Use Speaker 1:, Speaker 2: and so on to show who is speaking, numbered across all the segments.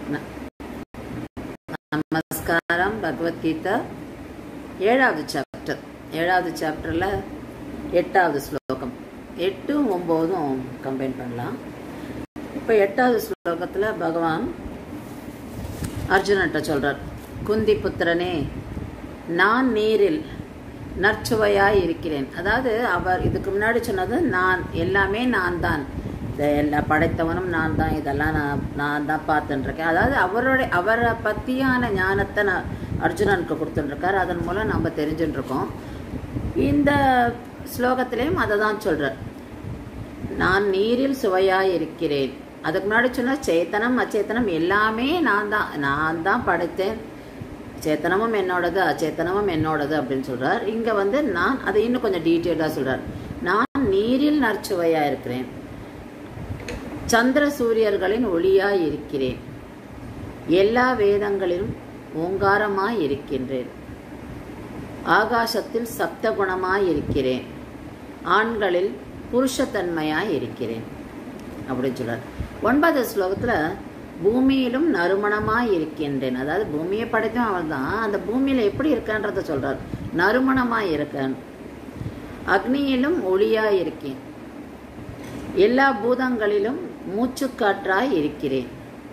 Speaker 1: ந- நமஸ்காரம் பகவத்கீதா ஏழாவது சாப்டர் ஏழாவது சாப்டரில் எட்டாவது ஸ்லோகம் எட்டும் ஒம்போதும் கம்பைன் பண்ணலாம் இப்போ எட்டாவது ஸ்லோகத்தில் பகவான் அர்ஜுனன்ட்ட சொல்றார் குந்தி புத்திரனே நான் நீரில் நற்சுவையாய் இருக்கிறேன் அதாவது அவர் இதுக்கு முன்னாடி சொன்னது நான் எல்லாமே நான் தான் இந்த எல்லா படைத்தவனும் நான் தான் இதெல்லாம் நான் நான் தான் பார்த்துட்டுருக்கேன் அதாவது அவருடைய அவரை பற்றியான ஞானத்தை நான் அர்ஜுனனுக்கு கொடுத்துட்டுருக்காரு அதன் மூலம் நம்ம தெரிஞ்சுட்டு இருக்கோம் இந்த ஸ்லோகத்திலையும் அதை தான் சொல்கிறார் நான் நீரில் சுவையாய் இருக்கிறேன் அதுக்கு முன்னாடி சொன்ன சேத்தனம் அச்சேத்தனம் எல்லாமே நான் தான் நான் தான் படைத்தேன் சேத்தனமும் என்னோடது அச்சேத்தனமும் என்னோடது அப்படின்னு சொல்றார் இங்க வந்து நான் அதை இன்னும் கொஞ்சம் டீட்டெயிலாக சொல்றார் நான் நீரில் நற்சுவையா இருக்கிறேன் சந்திர சூரியர்களின் ஒளியாய் இருக்கிறேன் எல்லா வேதங்களிலும் ஓங்காரமாய் இருக்கின்றேன் ஆகாசத்தில் சப்த குணமாய் இருக்கிறேன் ஆண்களில் புருஷத்தன்மையாய் இருக்கிறேன் அப்படின்னு சொல்றார் ஒன்பது ஸ்லோகத்துல பூமியிலும் நறுமணமாய் இருக்கின்றேன் அதாவது பூமியை படைத்தும் அவன் தான் அந்த பூமியில எப்படி இருக்கான்றத சொல்றார் நறுமணமாய் இருக்கேன் அக்னியிலும் ஒளியாய் இருக்கேன் எல்லா பூதங்களிலும் மூச்சுக்காற்றாய் இருக்கிறேன்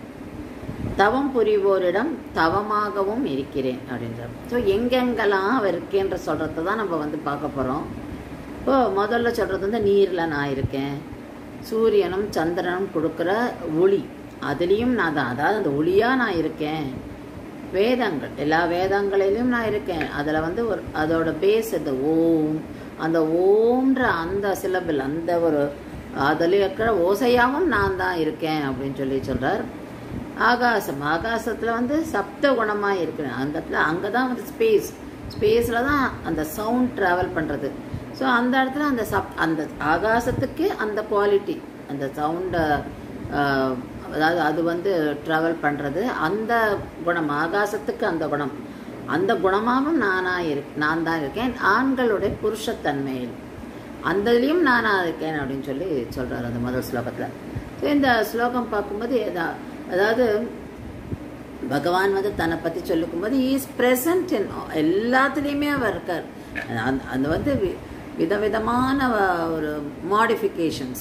Speaker 1: தவம் புரிவோரிடம் தவமாகவும் இருக்கிறேன் அப்படின்றார் ஸோ எங்கெங்கெல்லாம் அவர் இருக்கேன்ற சொல்கிறத தான் நம்ம வந்து பார்க்க போகிறோம் இப்போ முதல்ல சொல்கிறது வந்து நீரில் நான் இருக்கேன் சூரியனும் சந்திரனும் கொடுக்குற ஒளி அதுலேயும் நான் தான் அதாவது அந்த ஒளியாக நான் இருக்கேன் வேதங்கள் எல்லா வேதங்களிலும் நான் இருக்கேன் அதில் வந்து ஒரு அதோட பேஸ் இந்த ஓம் அந்த ஓம்ன்ற அந்த சிலபிள் அந்த ஒரு அதில் இருக்கிற ஓசையாகவும் நான் தான் இருக்கேன் அப்படின்னு சொல்லி சொல்கிறார் ஆகாசம் ஆகாசத்தில் வந்து சப்த குணமாக இருக்கிறேன் அந்த இடத்துல அங்கே தான் வந்து ஸ்பேஸ் ஸ்பேஸில் தான் அந்த சவுண்ட் ட்ராவல் பண்ணுறது ஸோ அந்த இடத்துல அந்த சப் அந்த ஆகாசத்துக்கு அந்த குவாலிட்டி அந்த சவுண்டை அதாவது அது வந்து ட்ராவல் பண்ணுறது அந்த குணம் ஆகாசத்துக்கு அந்த குணம் அந்த குணமாகவும் நானாக இரு நான் தான் இருக்கேன் ஆண்களுடைய புருஷத்தன்மையில் அந்ததுலேயும் நானாக இருக்கேன் அப்படின்னு சொல்லி சொல்கிறார் அந்த முதல் ஸ்லோகத்தில் ஸோ இந்த ஸ்லோகம் பார்க்கும்போது எதா அதாவது பகவான் வந்து தன்னை பற்றி சொல்லிக்கும்போது இஸ் ப்ரெசன்ட் இன் எல்லாத்துலேயுமே அவர் இருக்கார் அந்த அந்த வந்து வி- விதவிதமான வ- ஒரு மாடிஃபிகேஷன்ஸ்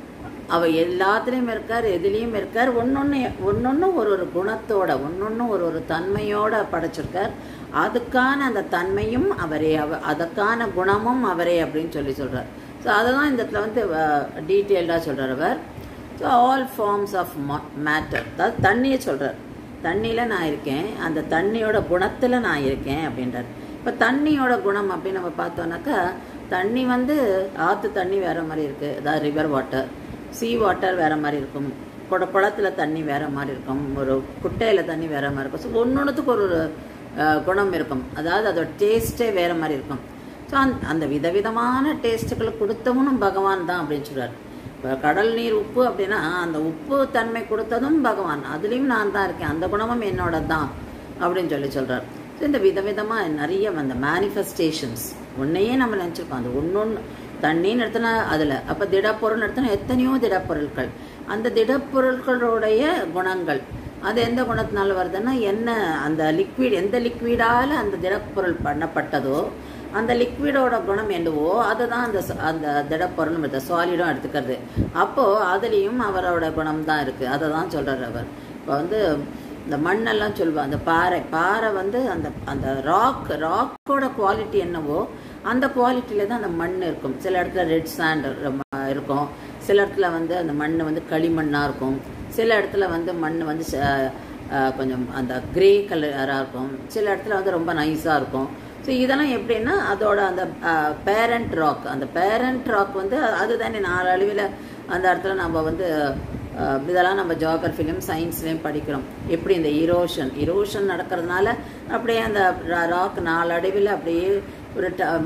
Speaker 1: அவர் எல்லாத்துலேயும் இருக்கார் எதுலேயும் இருக்கார் ஒன்னொன்று ஒன்னொன்று ஒரு ஒரு குணத்தோட ஒன்னொன்று ஒரு ஒரு தன்மையோட படைச்சிருக்கார் அதுக்கான அந்த தன்மையும் அவரே அவ அதற்கான குணமும் அவரே அப்படின்னு சொல்லி சொல்கிறார் ஸோ அதை தான் இந்த இடத்துல வந்து டீட்டெயில்டாக சொல்கிறார் அவர் so all forms of matter அதாவது தண்ணியை சொல்கிறார் தண்ணியில் நான் இருக்கேன் அந்த தண்ணியோட குணத்தில் நான் இருக்கேன் அப்படின்றார் இப்போ தண்ணியோட குணம் அப்படின்னு நம்ம பார்த்தோன்னாக்கா தண்ணி வந்து ஆற்று தண்ணி வேறு மாதிரி இருக்குது அதாவது ரிவர் வாட்டர் சீ வாட்டர் வேறு மாதிரி இருக்கும் குட குளத்தில் தண்ணி வேறு மாதிரி இருக்கும் ஒரு குட்டையில் தண்ணி வேறு மாதிரி இருக்கும் ஸோ ஒன்று ஒரு ஒரு அஹ், குணம் இருக்கும் அதாவது அதோட டேஸ்ட்டே வேறு மாதிரி இருக்கும் ஸோ அந் அந்த விதவிதமான டேஸ்ட்டுகளை கொடுத்தவனும் பகவான் தான் அப்படின்னு சொல்கிறார் இப்போ கடல் நீர் உப்பு அப்படின்னா அந்த உப்பு தன்மை கொடுத்ததும் பகவான் அதுலேயும் நான் தான் இருக்கேன் அந்த குணமும் என்னோட தான் அப்படின்னு சொல்லி சொல்கிறார் ஸோ இந்த விதவிதமாக நிறைய அந்த மேனிஃபெஸ்டேஷன்ஸ் ஒன்றையே நம்ம நினச்சிருக்கோம் அந்த ஒன்று தண்ணின்னு எடுத்தனா அதில் அப்போ திடப்பொருள் எடுத்தனா எத்தனையோ திடப்பொருட்கள் அந்த திடப்பொருட்களுடைய குணங்கள் அது எந்த குணத்தினால வருதுன்னா என்ன அந்த லிக்விட் எந்த லிக்விடால் அந்த திடப்பொருள் பண்ணப்பட்டதோ அந்த லிக்விடோட குணம் என்னவோ அதுதான் அந்த ச- அந்த திடப்பொருளும் எடுத்த சாலிடும் எடுத்துக்கிறது அப்போது அதுலேயும் அவரோட குணம் தான் இருக்குது அதை தான் சொல்கிறார் அவர் இப்போ வந்து இந்த மண்ணெல்லாம் சொல்லுவா அந்த பாறை பாறை வந்து அந்த அந்த ராக் ராக்கோட குவாலிட்டி என்னவோ அந்த குவாலிட்டியில தான் அந்த மண் இருக்கும் சில இடத்துல ரெட் சாண்ட் இருக்கும் சில இடத்துல வந்து அந்த மண் வந்து களிமண்ணாக இருக்கும் சில இடத்துல வந்து மண் வந்து ச- அஹ் கொஞ்சம் அந்த கிரே கலராக இருக்கும் சில இடத்துல வந்து ரொம்ப நைஸாக இருக்கும் ஸோ இதெல்லாம் எப்படின்னா அதோட அந்த பேரண்ட் ராக் அந்த பேரண்ட் ராக் வந்து அதுதானே நாளடைவில் அந்த இடத்துல நம்ம வந்து அஹ், இதெல்லாம் நம்ம ஜியாகிரஃபிலையும் சயின்ஸ்லையும் படிக்கிறோம் எப்படி இந்த இரோஷன் இரோஷன் நடக்கிறதுனால அப்படியே அந்த ராக் நாளடைவில் அப்படியே ஒரு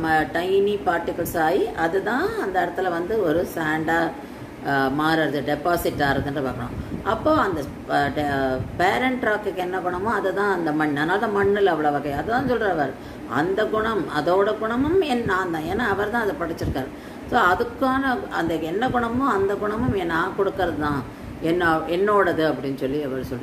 Speaker 1: டைனி பார்ட்டிகல்ஸ் ஆகி அதுதான் அந்த இடத்துல வந்து ஒரு சாண்டாக மாறுறது டெபாசிட் ஆகிறதுன்ற பார்க்கணும் அப்போ அந்த பேரண்ட் ராக்குக்கு என்ன குணமோ அதுதான் அந்த மண் அதனால தான் மண்ணில் அவ்வளோ வகை அதுதான் சொல்கிறவர் அந்த குணம் அதோட குணமும் என் நான் தான் ஏன்னா அவர் தான் அதை படிச்சிருக்காரு ஸோ அதுக்கான அந்த என்ன குணமோ அந்த குணமும் என் நான் கொடுக்கறது தான் என்ன என்னோடது அப்படின்னு சொல்லி அவர் சொல்கிறார்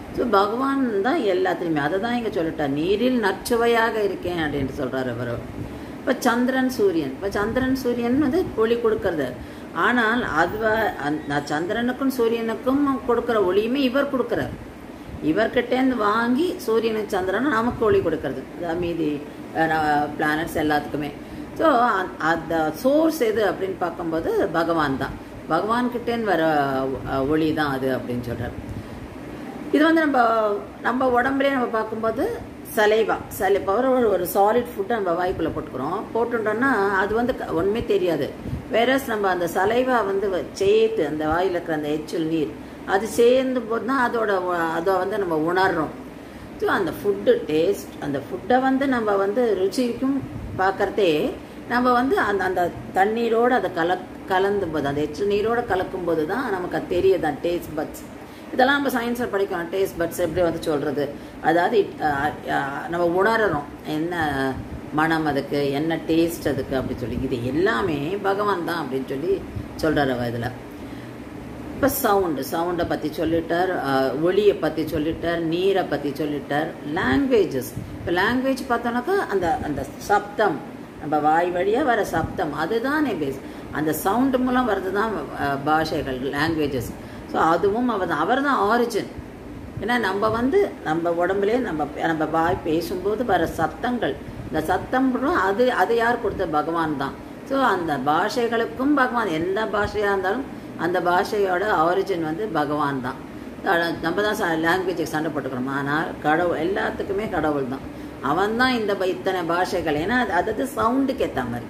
Speaker 1: ஸோ பகவான் தான் எல்லாத்துலேயுமே அதை தான் இங்கே சொல்லிட்டார் நீரில் நச்சுவையாக இருக்கேன் அப்படின்ட்டு சொல்கிறார் அவர் இப்போ சந்திரன் சூரியன் இப்போ சந்திரன் சூரியன் வந்து ஒளி கொடுக்கறது ஆனால் அது அந்த சந்திரனுக்கும் சூரியனுக்கும் கொடுக்குற ஒளியுமே இவர் கொடுக்குறார் இவர்கிட்டேருந்து வாங்கி சூரியனுக்கு சந்திரனும் நமக்கு ஒளி கொடுக்கறது அதாவது மீதி பிளானட்ஸ் எல்லாத்துக்குமே ஸோ அந்த சோர்ஸ் எது அப்படின்னு பார்க்கும்போது பகவான் தான் பகவான்கிட்டேன்னு வர அஹ், ஒளி தான் அது அப்படின்னு சொல்கிறார் இது வந்து நம்ம நம்ம உடம்புலேயே நம்ம பார்க்கும்போது சலைவா சலை பவர் ஒரு ஒரு சாலிட் ஃபுட்டை நம்ம வாய்க்குள்ளே போட்டுக்கிறோம் போட்டுட்டோம்னா அது வந்து க- ஒண்ணுமே தெரியாது வேறஸ் நம்ம அந்த சலைவா வந்து வ- சேர்த்து அந்த வாயில் இருக்கிற அந்த எச்சில் நீர் அது சேர்ந்து போது தான் அதோட உ- அதை வந்து நம்ம உணர்றோம் ஸோ அந்த ஃபுட்டு டேஸ்ட் அந்த ஃபுட்டை வந்து நம்ம வந்து ருச்சிக்கும் பார்க்கறதே நம்ம வந்து அந்த அந்த தண்ணீரோடு அதை கல கலந்து போது அந்த எச்சில் நீரோடு கலக்கும் போது தான் நமக்கு அது தெரியுது அந்த டேஸ்ட் பட்ஸ் இதெல்லாம் நம்ம சயின்ஸில் படிக்கிறோம் டேஸ்ட் பட்ஸ் எப்படி வந்து சொல்கிறது அதாவது it- அஹ் அஹ் நம்ம உணரணும் என்ன மனம் அதுக்கு என்ன டேஸ்ட் அதுக்கு அப்படி சொல்லி இது எல்லாமே பகவான் தான் அப்படின்னு சொல்லி சொல்கிறார் அவ இதில் இப்போ சவுண்டு சவுண்டை பற்றி சொல்லிட்டார் அஹ், ஒளியை பற்றி சொல்லிட்டார் நீரை பற்றி சொல்லிட்டார் லாங்குவேஜஸ் இப்போ லாங்குவேஜ் பார்த்தோன்னாக்கா அந்த அந்த சப்தம் நம்ம வாய் வழியாக வர சப்தம் அதுதான் பேஸ் அந்த சவுண்டு மூலம் வர்றது தான் அஹ், பாஷைகள் லாங்குவேஜஸ் ஸோ அதுவும் அவர் தான் அவர் தான் ஆரிஜின் ஏன்னா நம்ம வந்து நம்ம உடம்புலே நம்ம நம்ம வாய் பேசும்போது வர சத்தங்கள் இந்த சத்தம் அது அது யார் கொடுத்த பகவான் தான் ஸோ அந்த பாஷைகளுக்கும் பகவான் எந்த பாஷையாக இருந்தாலும் அந்த பாஷையோட ஆரிஜின் வந்து பகவான் தான் அஹ் நம்ம தான் லாங்குவேஜுக்கு சண்டை போட்டுக்கிறோம் ஆனால் கடவுள் எல்லாத்துக்குமே கடவுள் தான் அவன் தான் இந்த ப- இத்தனை பாஷைகள் ஏன்னா அது அதாவது சவுண்டுக்கு ஏற்ற மாதிரி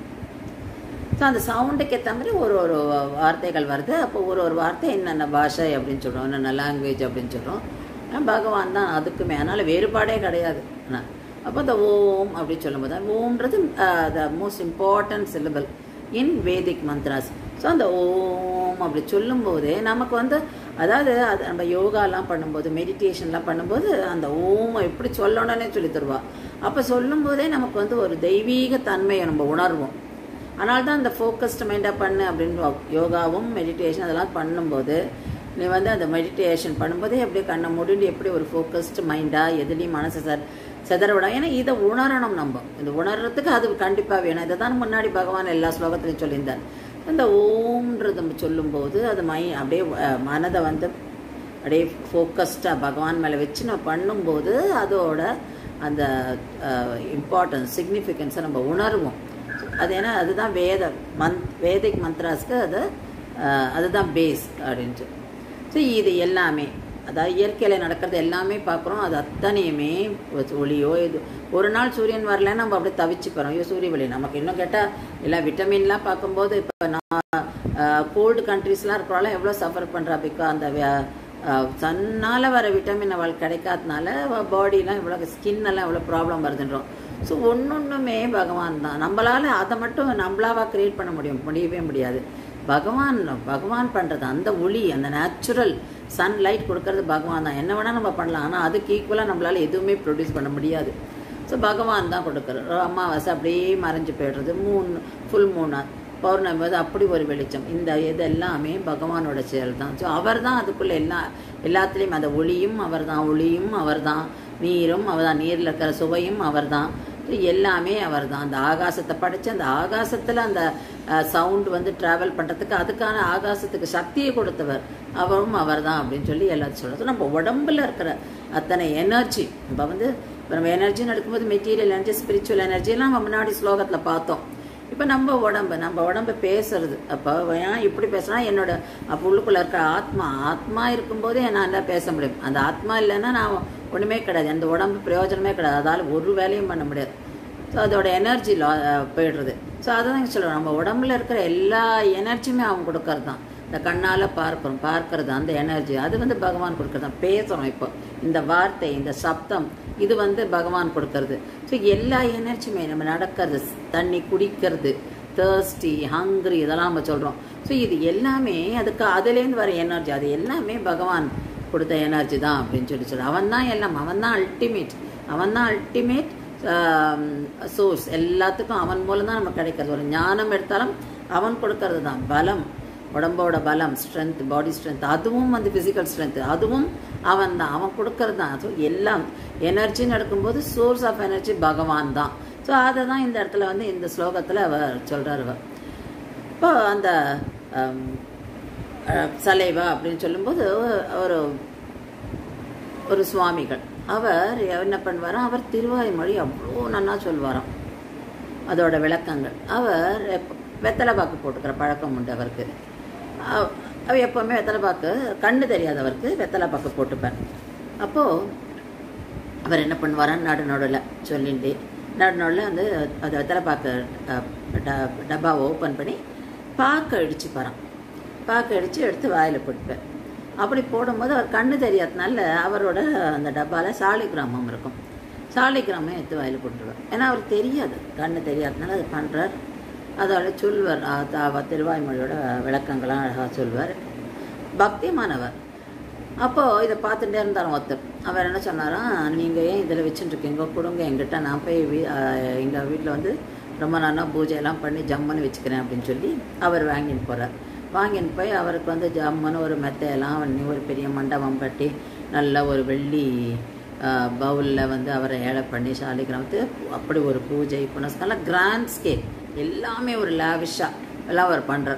Speaker 1: ஸோ அந்த சவுண்டுக்கு ஏற்ற மாதிரி ஒரு ஒரு வார்த்தைகள் வருது அப்போ ஒரு ஒரு வார்த்தை என்னென்ன பாஷை அப்படின்னு சொல்கிறோம் என்னென்ன லாங்குவேஜ் அப்படின்னு சொல்கிறோம் பகவான் தான் அதுக்குமே அதனால் வேறுபாடே கிடையாது ஆனால் அப்போ இந்த ஓம் அப்படின்னு சொல்லும்போது அந்த ஓம்ன்றது the most important syllable in Vedic mantras so அந்த ஓம் அப்படி சொல்லும்போதே நமக்கு வந்து அதாவது அது நம்ம யோகாலாம் பண்ணும்போது மெடிடேஷன்லாம் பண்ணும்போது அந்த ஓம் எப்படி சொல்லணும்னே சொல்லி தருவா அப்போ சொல்லும்போதே நமக்கு வந்து ஒரு தெய்வீக தன்மையை நம்ம உணர்வோம் அதனால தான் இந்த ஃபோக்கஸ்டு மைண்டாக பண்ணு அப்படின்னு யோகாவும் மெடிடேஷன் அதெல்லாம் பண்ணும்போது நீ வந்து அந்த மெடிடேஷன் பண்ணும்போதே அப்படியே கண்ணை முடிண்டு எப்படி ஒரு ஃபோக்கஸ்டு மைண்டாக எதுலேயும் மனசை சர் செதற விட ஏன்னா இதை உணரணும் நம்ம இந்த உணர்றதுக்கு அது கண்டிப்பாக வேணும் இதை தான் முன்னாடி பகவான் எல்லா ஸ்லோகத்திலையும் சொல்லியிருந்தார் இந்த ஓம்ன்றது நம்ம சொல்லும்போது அது மை அப்படியே அஹ், மனதை வந்து அப்படியே ஃபோக்கஸ்டாக பகவான் மேலே வச்சு நம்ம பண்ணும்போது அதோட அந்த இம்பார்ட்டன்ஸ் சிக்னிஃபிகன்ஸை நம்ம உணர்வோம் அது ஏன்னா அதுதான் வேத மந்த் வேதிக் மந்த்ராஸ்க்கு அது அஹ், அதுதான் பேஸ் அப்படின்ட்டு ஸோ இது எல்லாமே அதாவது இயற்கையில் நடக்கிறது எல்லாமே பார்க்குறோம் அது அத்தனையுமே ஒ- ஒளியோ இது ஒரு நாள் சூரியன் வரலன்னா நம்ம அப்படியே தவிச்சு போகிறோம் ஐயோ சூரிய ஒளி நமக்கு இன்னும் கேட்டால் எல்லா விட்டமின்லாம் பார்க்கும்போது இப்போ நான் கோல்டு கண்ட்ரீஸ்லாம் இருக்கிறவங்களாம் எவ்வளோ சஃபர் பண்ணுறா பிக்கா அந்த சன்னால் வர விட்டமின் அவள் கிடைக்காதனால பாடிலாம் இவ்வளோ ஸ்கின் எல்லாம் இவ்வளோ ப்ராப்ளம் வருதுன்றோம் ஸோ ஒன்னொன்றுமே பகவான் தான் நம்மளால் அதை மட்டும் நம்மளாவா கிரியேட் பண்ண முடியும் முடியவே முடியாது பகவான் பகவான் பண்ணுறது அந்த ஒளி அந்த நேச்சுரல் சன்லைட் கொடுக்கறது பகவான் தான் என்ன வேணால் நம்ம பண்ணலாம் ஆனால் அதுக்கு ஈக்குவலாக நம்மளால் எதுவுமே ப்ரொடியூஸ் பண்ண முடியாது ஸோ பகவான் தான் கொடுக்குறாரு அமாவாசை அப்படியே மறைஞ்சு போயிடுறது மூணு ஃபுல் மூணா பௌர்ணமி போது அப்படி ஒரு வெளிச்சம் இந்த இது எல்லாமே பகவானோட செயல் தான் ஸோ அவர் தான் அதுக்குள்ளே எல்லா எல்லாத்துலேயும் அந்த ஒளியும் அவர் தான் ஒளியும் அவர் தான் நீரும் அவர் தான் நீரில் இருக்கிற சுவையும் அவர் தான் எல்லாமே அவர் தான் அந்த ஆகாசத்தை படைச்சு அந்த ஆகாசத்தில் அந்த சவுண்ட் வந்து ட்ராவல் பண்ணுறதுக்கு அதுக்கான ஆகாசத்துக்கு சக்தியை கொடுத்தவர் அவரும் அவர் தான் அப்படின்னு சொல்லி எல்லாத்தையும் சொல்கிறோம் நம்ம உடம்புல இருக்கிற அத்தனை எனர்ஜி நம்ம வந்து இப்போ நம்ம எனர்ஜின்னு எடுக்கும்போது மெட்டீரியல் எனர்ஜி ஸ்பிரிச்சுவல் எனர்ஜிலாம் நம்ம முன்னாடி ஸ்லோகத்தில் பார்த்தோம் இப்போ நம்ம உடம்பு நம்ம உடம்பு பேசுறது அப்போ ஏன் இப்படி பேசுனா என்னோட அப்போ உள்ளுக்குள்ள இருக்க ஆத்மா ஆத்மா இருக்கும்போதே என்னால் பேச முடியும் அந்த ஆத்மா இல்லைன்னா நான் ஒன்றுமே கிடையாது அந்த உடம்பு பிரயோஜனமே கிடையாது அதால் ஒரு வேலையும் பண்ண முடியாது ஸோ அதோட எனர்ஜி லா போயிடுறது ஸோ அதை தான் சொல்லுவோம் நம்ம உடம்புல இருக்கிற எல்லா எனர்ஜியுமே அவங்க கொடுக்கறது தான் இந்த கண்ணால் பார்க்குறோம் பார்க்கறது அந்த எனர்ஜி அது வந்து பகவான் கொடுக்கறது தான் பேசுகிறோம் இப்போ இந்த வார்த்தை இந்த சப்தம் இது வந்து பகவான் கொடுக்கறது ஸோ எல்லா எனர்ஜியுமே நம்ம நடக்கிறது தண்ணி குடிக்கிறது தேர்ஸ்டி ஹங்க்ரி இதெல்லாம் நம்ம சொல்கிறோம் ஸோ இது எல்லாமே அதுக்கு அதுலேருந்து வர எனர்ஜி அது எல்லாமே பகவான் கொடுத்த எனர்ஜி தான் அப்படின்னு சொல்லி சொல்கிறேன் அவன் தான் எல்லாம் அவன் தான் அல்டிமேட் அவன் தான் அல்டிமேட் சோர்ஸ் எல்லாத்துக்கும் அவன் மூலம் தான் நமக்கு கிடைக்கிறது ஒரு ஞானம் எடுத்தாலும் அவன் கொடுக்கறது தான் பலம் உடம்போட பலம் ஸ்ட்ரென்த் பாடி ஸ்ட்ரென்த் அதுவும் வந்து ஃபிசிக்கல் ஸ்ட்ரென்த் அதுவும் அவன் தான் அவன் கொடுக்கறது தான் ஸோ எல்லாம் எனர்ஜின்னு எடுக்கும்போது சோர்ஸ் ஆஃப் எனர்ஜி பகவான் தான் ஸோ அதை தான் இந்த இடத்துல வந்து இந்த ஸ்லோகத்தில் அவர் சொல்கிறார் அவர் இப்போ அந்த ஹம், அஹ், சலைவா அப்படின்னு சொல்லும்போது ஒரு ஒரு சுவாமிகள் அவர் என்ன பண்ணுவாராம் அவர் திருவாய்மொழி அவ்வளோ நன்னா சொல்வாராம் அதோட விளக்கங்கள் அவர் எப்ப- வெத்தலை பாக்கு போட்டுக்கிற பழக்கம் உண்டு அவருக்கு அவ- அவ எப்போவுமே வெத்தலை பாக்கு கண்ணு தெரியாதவருக்கு வெத்தலை பாக்கு போட்டுப்பேன் அப்போது அவர் என்ன பண்ணுவாராம் நடு நடுவில் சொல்லிட்டு நடு நடுவில் வந்து அது வெத்தலை பாக்கு அஹ், ட- டப்பாவை ஓப்பன் பண்ணி பாக்கு அடிச்சுப்பாராம் பாக்கு அடித்து எடுத்து வாயில் போட்டுப்பேன் அப்படி போடும்போது அவர் கண்ணு தெரியாதனால அவரோட அந்த டப்பாவில் சாலிகிராமம் இருக்கும் சாலிகிராமம் எடுத்து வாயில் போட்டுருவார் ஏன்னா அவருக்கு தெரியாது கண்ணு தெரியாதனால அது பண்ணுறார் அதோட சொல்வார் அஹ் த- அவ திருவாய்மொழியோட விளக்கங்கள்லாம் அழகாக சொல்வார் பக்திமானவர் அப்போது இதை பார்த்துட்டே இருந்தார் ஒருத்தர் அவர் என்ன சொன்னாராம் நீங்கள் ஏன் இதில் வச்சுட்டுருக்கீங்க கொடுங்க எங்கிட்ட நான் போய் வீ எங்கள் வீட்டில் வந்து ரொம்ப நாளாக பூஜையெல்லாம் பண்ணி ஜம்முன்னு வச்சுக்கிறேன் அப்படின்னு சொல்லி அவர் வாங்கின்னு போகிறார் வாங்கின்னு போய் அவருக்கு வந்து ஜம்முன்னு ஒரு மெத்தையெல்லாம் பண்ணி ஒரு பெரிய மண்டபம் கட்டி நல்ல ஒரு வெள்ளி பவுலில் வந்து அவரை ஏழை பண்ணி சாலிகிராமத்து அப்படி ஒரு பூஜை புனஸ்காரம் கிராண்ட் ஸ்கேப் எல்லாமே ஒரு லாவிஷாக எல்லாம் அவர் பண்ணுறார்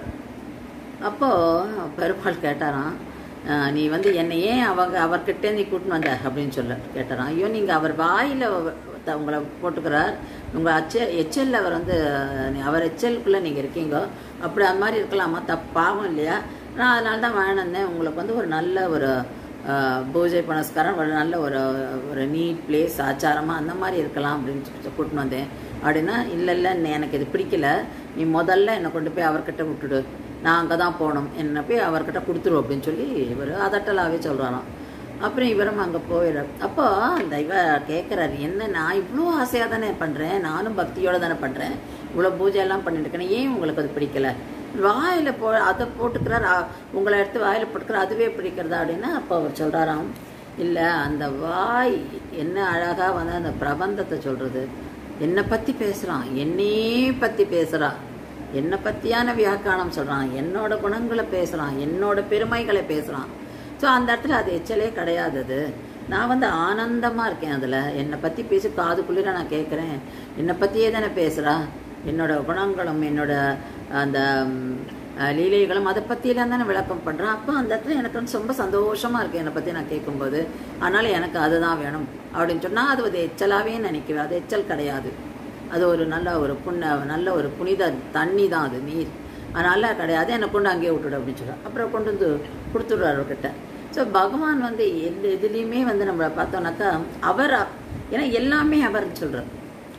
Speaker 1: அப்போது பெருமாள் கேட்டாராம் "அஹ், நீ வந்து என்னை ஏன் அவங்க அவர்கிட்டே நீ கூட்டின்னு வந்த அப்படின்னு சொல்ல கேட்டாராம் ஐயோ நீங்கள் அவர் வாயில் உங்களை போட்டுக்கிறார் உங்கள் அச்ச எச்சலில் அவர் வந்து நீ- அவர் எச்சலுக்குள்ளே நீங்கள் இருக்கீங்க அப்படி அந்த மாதிரி இருக்கலாமா தப்பாகும் இல்லையா நான் அதனால தான் வேணுந்தேன் உங்களுக்கு வந்து ஒரு நல்ல ஒரு அஹ், பூஜை புனஸ்காரம் ஒரு நல்ல ஒரு ஒரு நீட் பிளேஸ் ஆச்சாரமாக அந்த மாதிரி இருக்கலாம் அப்படின்னு சொல்லி கூட்டின்னு வந்தேன் அப்படின்னா இல்லை இல்லை எனக்கு இது பிடிக்கல நீ முதல்ல என்னை கொண்டு போய் அவர்கிட்ட விட்டுடு நான் அங்கே தான் போகணும் என்னை போய் அவர்கிட்ட கொடுத்துரு அப்படின்னு சொல்லி இவர் அதட்டலாகவே சொல்கிறாராம் அப்புறம் இவரும் அங்கே போயிடுறார் அப்போ அந்த இவ கேட்குறாரு என்ன நான் இவ்வளோ ஆசையாக தானே பண்ணுறேன் நானும் பக்தியோடு தானே பண்ணுறேன் இவ்வளோ பூஜையெல்லாம் பண்ணிட்டு இருக்கேன் ஏன் உங்களுக்கு அது பிடிக்கல வாயில் போ அதை போட்டுக்கிறார் அ- உங்களை எடுத்து வாயில் போட்டுக்கிறார் அதுவே பிடிக்கிறதா அப்படின்னா அப்போ அவர் சொல்கிறாராம் இல்லை அந்த வாய் என்ன அழகாக வந்து அந்த பிரபந்தத்தை சொல்கிறது என்னை பற்றி பேசுகிறான் என்னையே பற்றி பேசுகிறான் என்னை பற்றியான வியாக்கியானம் சொல்கிறான் என்னோட குணங்களை பேசுகிறான் என்னோட பெருமைகளை பேசுகிறான் ஸோ அந்த இடத்துல அது எச்சலே கிடையாது அது நான் வந்து ஆனந்தமாக இருக்கேன் அதில் என்னை பற்றி பேசி காதுக்குள்ளே நான் கேட்குறேன் என்னை பற்றியே தானே பேசுகிறா என்னோட குணங்களும் என்னோட அந்த ம், அஹ், லீலைகளும் அதை பற்றியெல்லாம் தானே விளக்கம் பண்ணுறான் அப்போ அந்த இடத்துல எனக்கு வந்து ரொம்ப சந்தோஷமாக இருக்கு என்னை பற்றி நான் கேட்கும்போது அதனால் எனக்கு அதுதான் வேணும் அப்படின்னு சொன்னால் அது ஒரு எச்சலாகவே நினைக்கிறேன் அது எச்சல் கிடையாது அது ஒரு நல்ல ஒரு புண்ண நல்ல ஒரு புனித தண்ணி தான் அது நீர் அதனால கிடையாது என்னை கொண்டு அங்கேயே விட்டுடு அப்படின்னு சொல்கிறார் அப்புறம் கொண்டு வந்து கொடுத்துடுறாரு அவர்கிட்ட ஸோ பகவான் வந்து எந்த இதுலேயுமே வந்து நம்மளை பார்த்தோம்னாக்கா அவர் ஏன்னா எல்லாமே அவர்னு சொல்கிறார்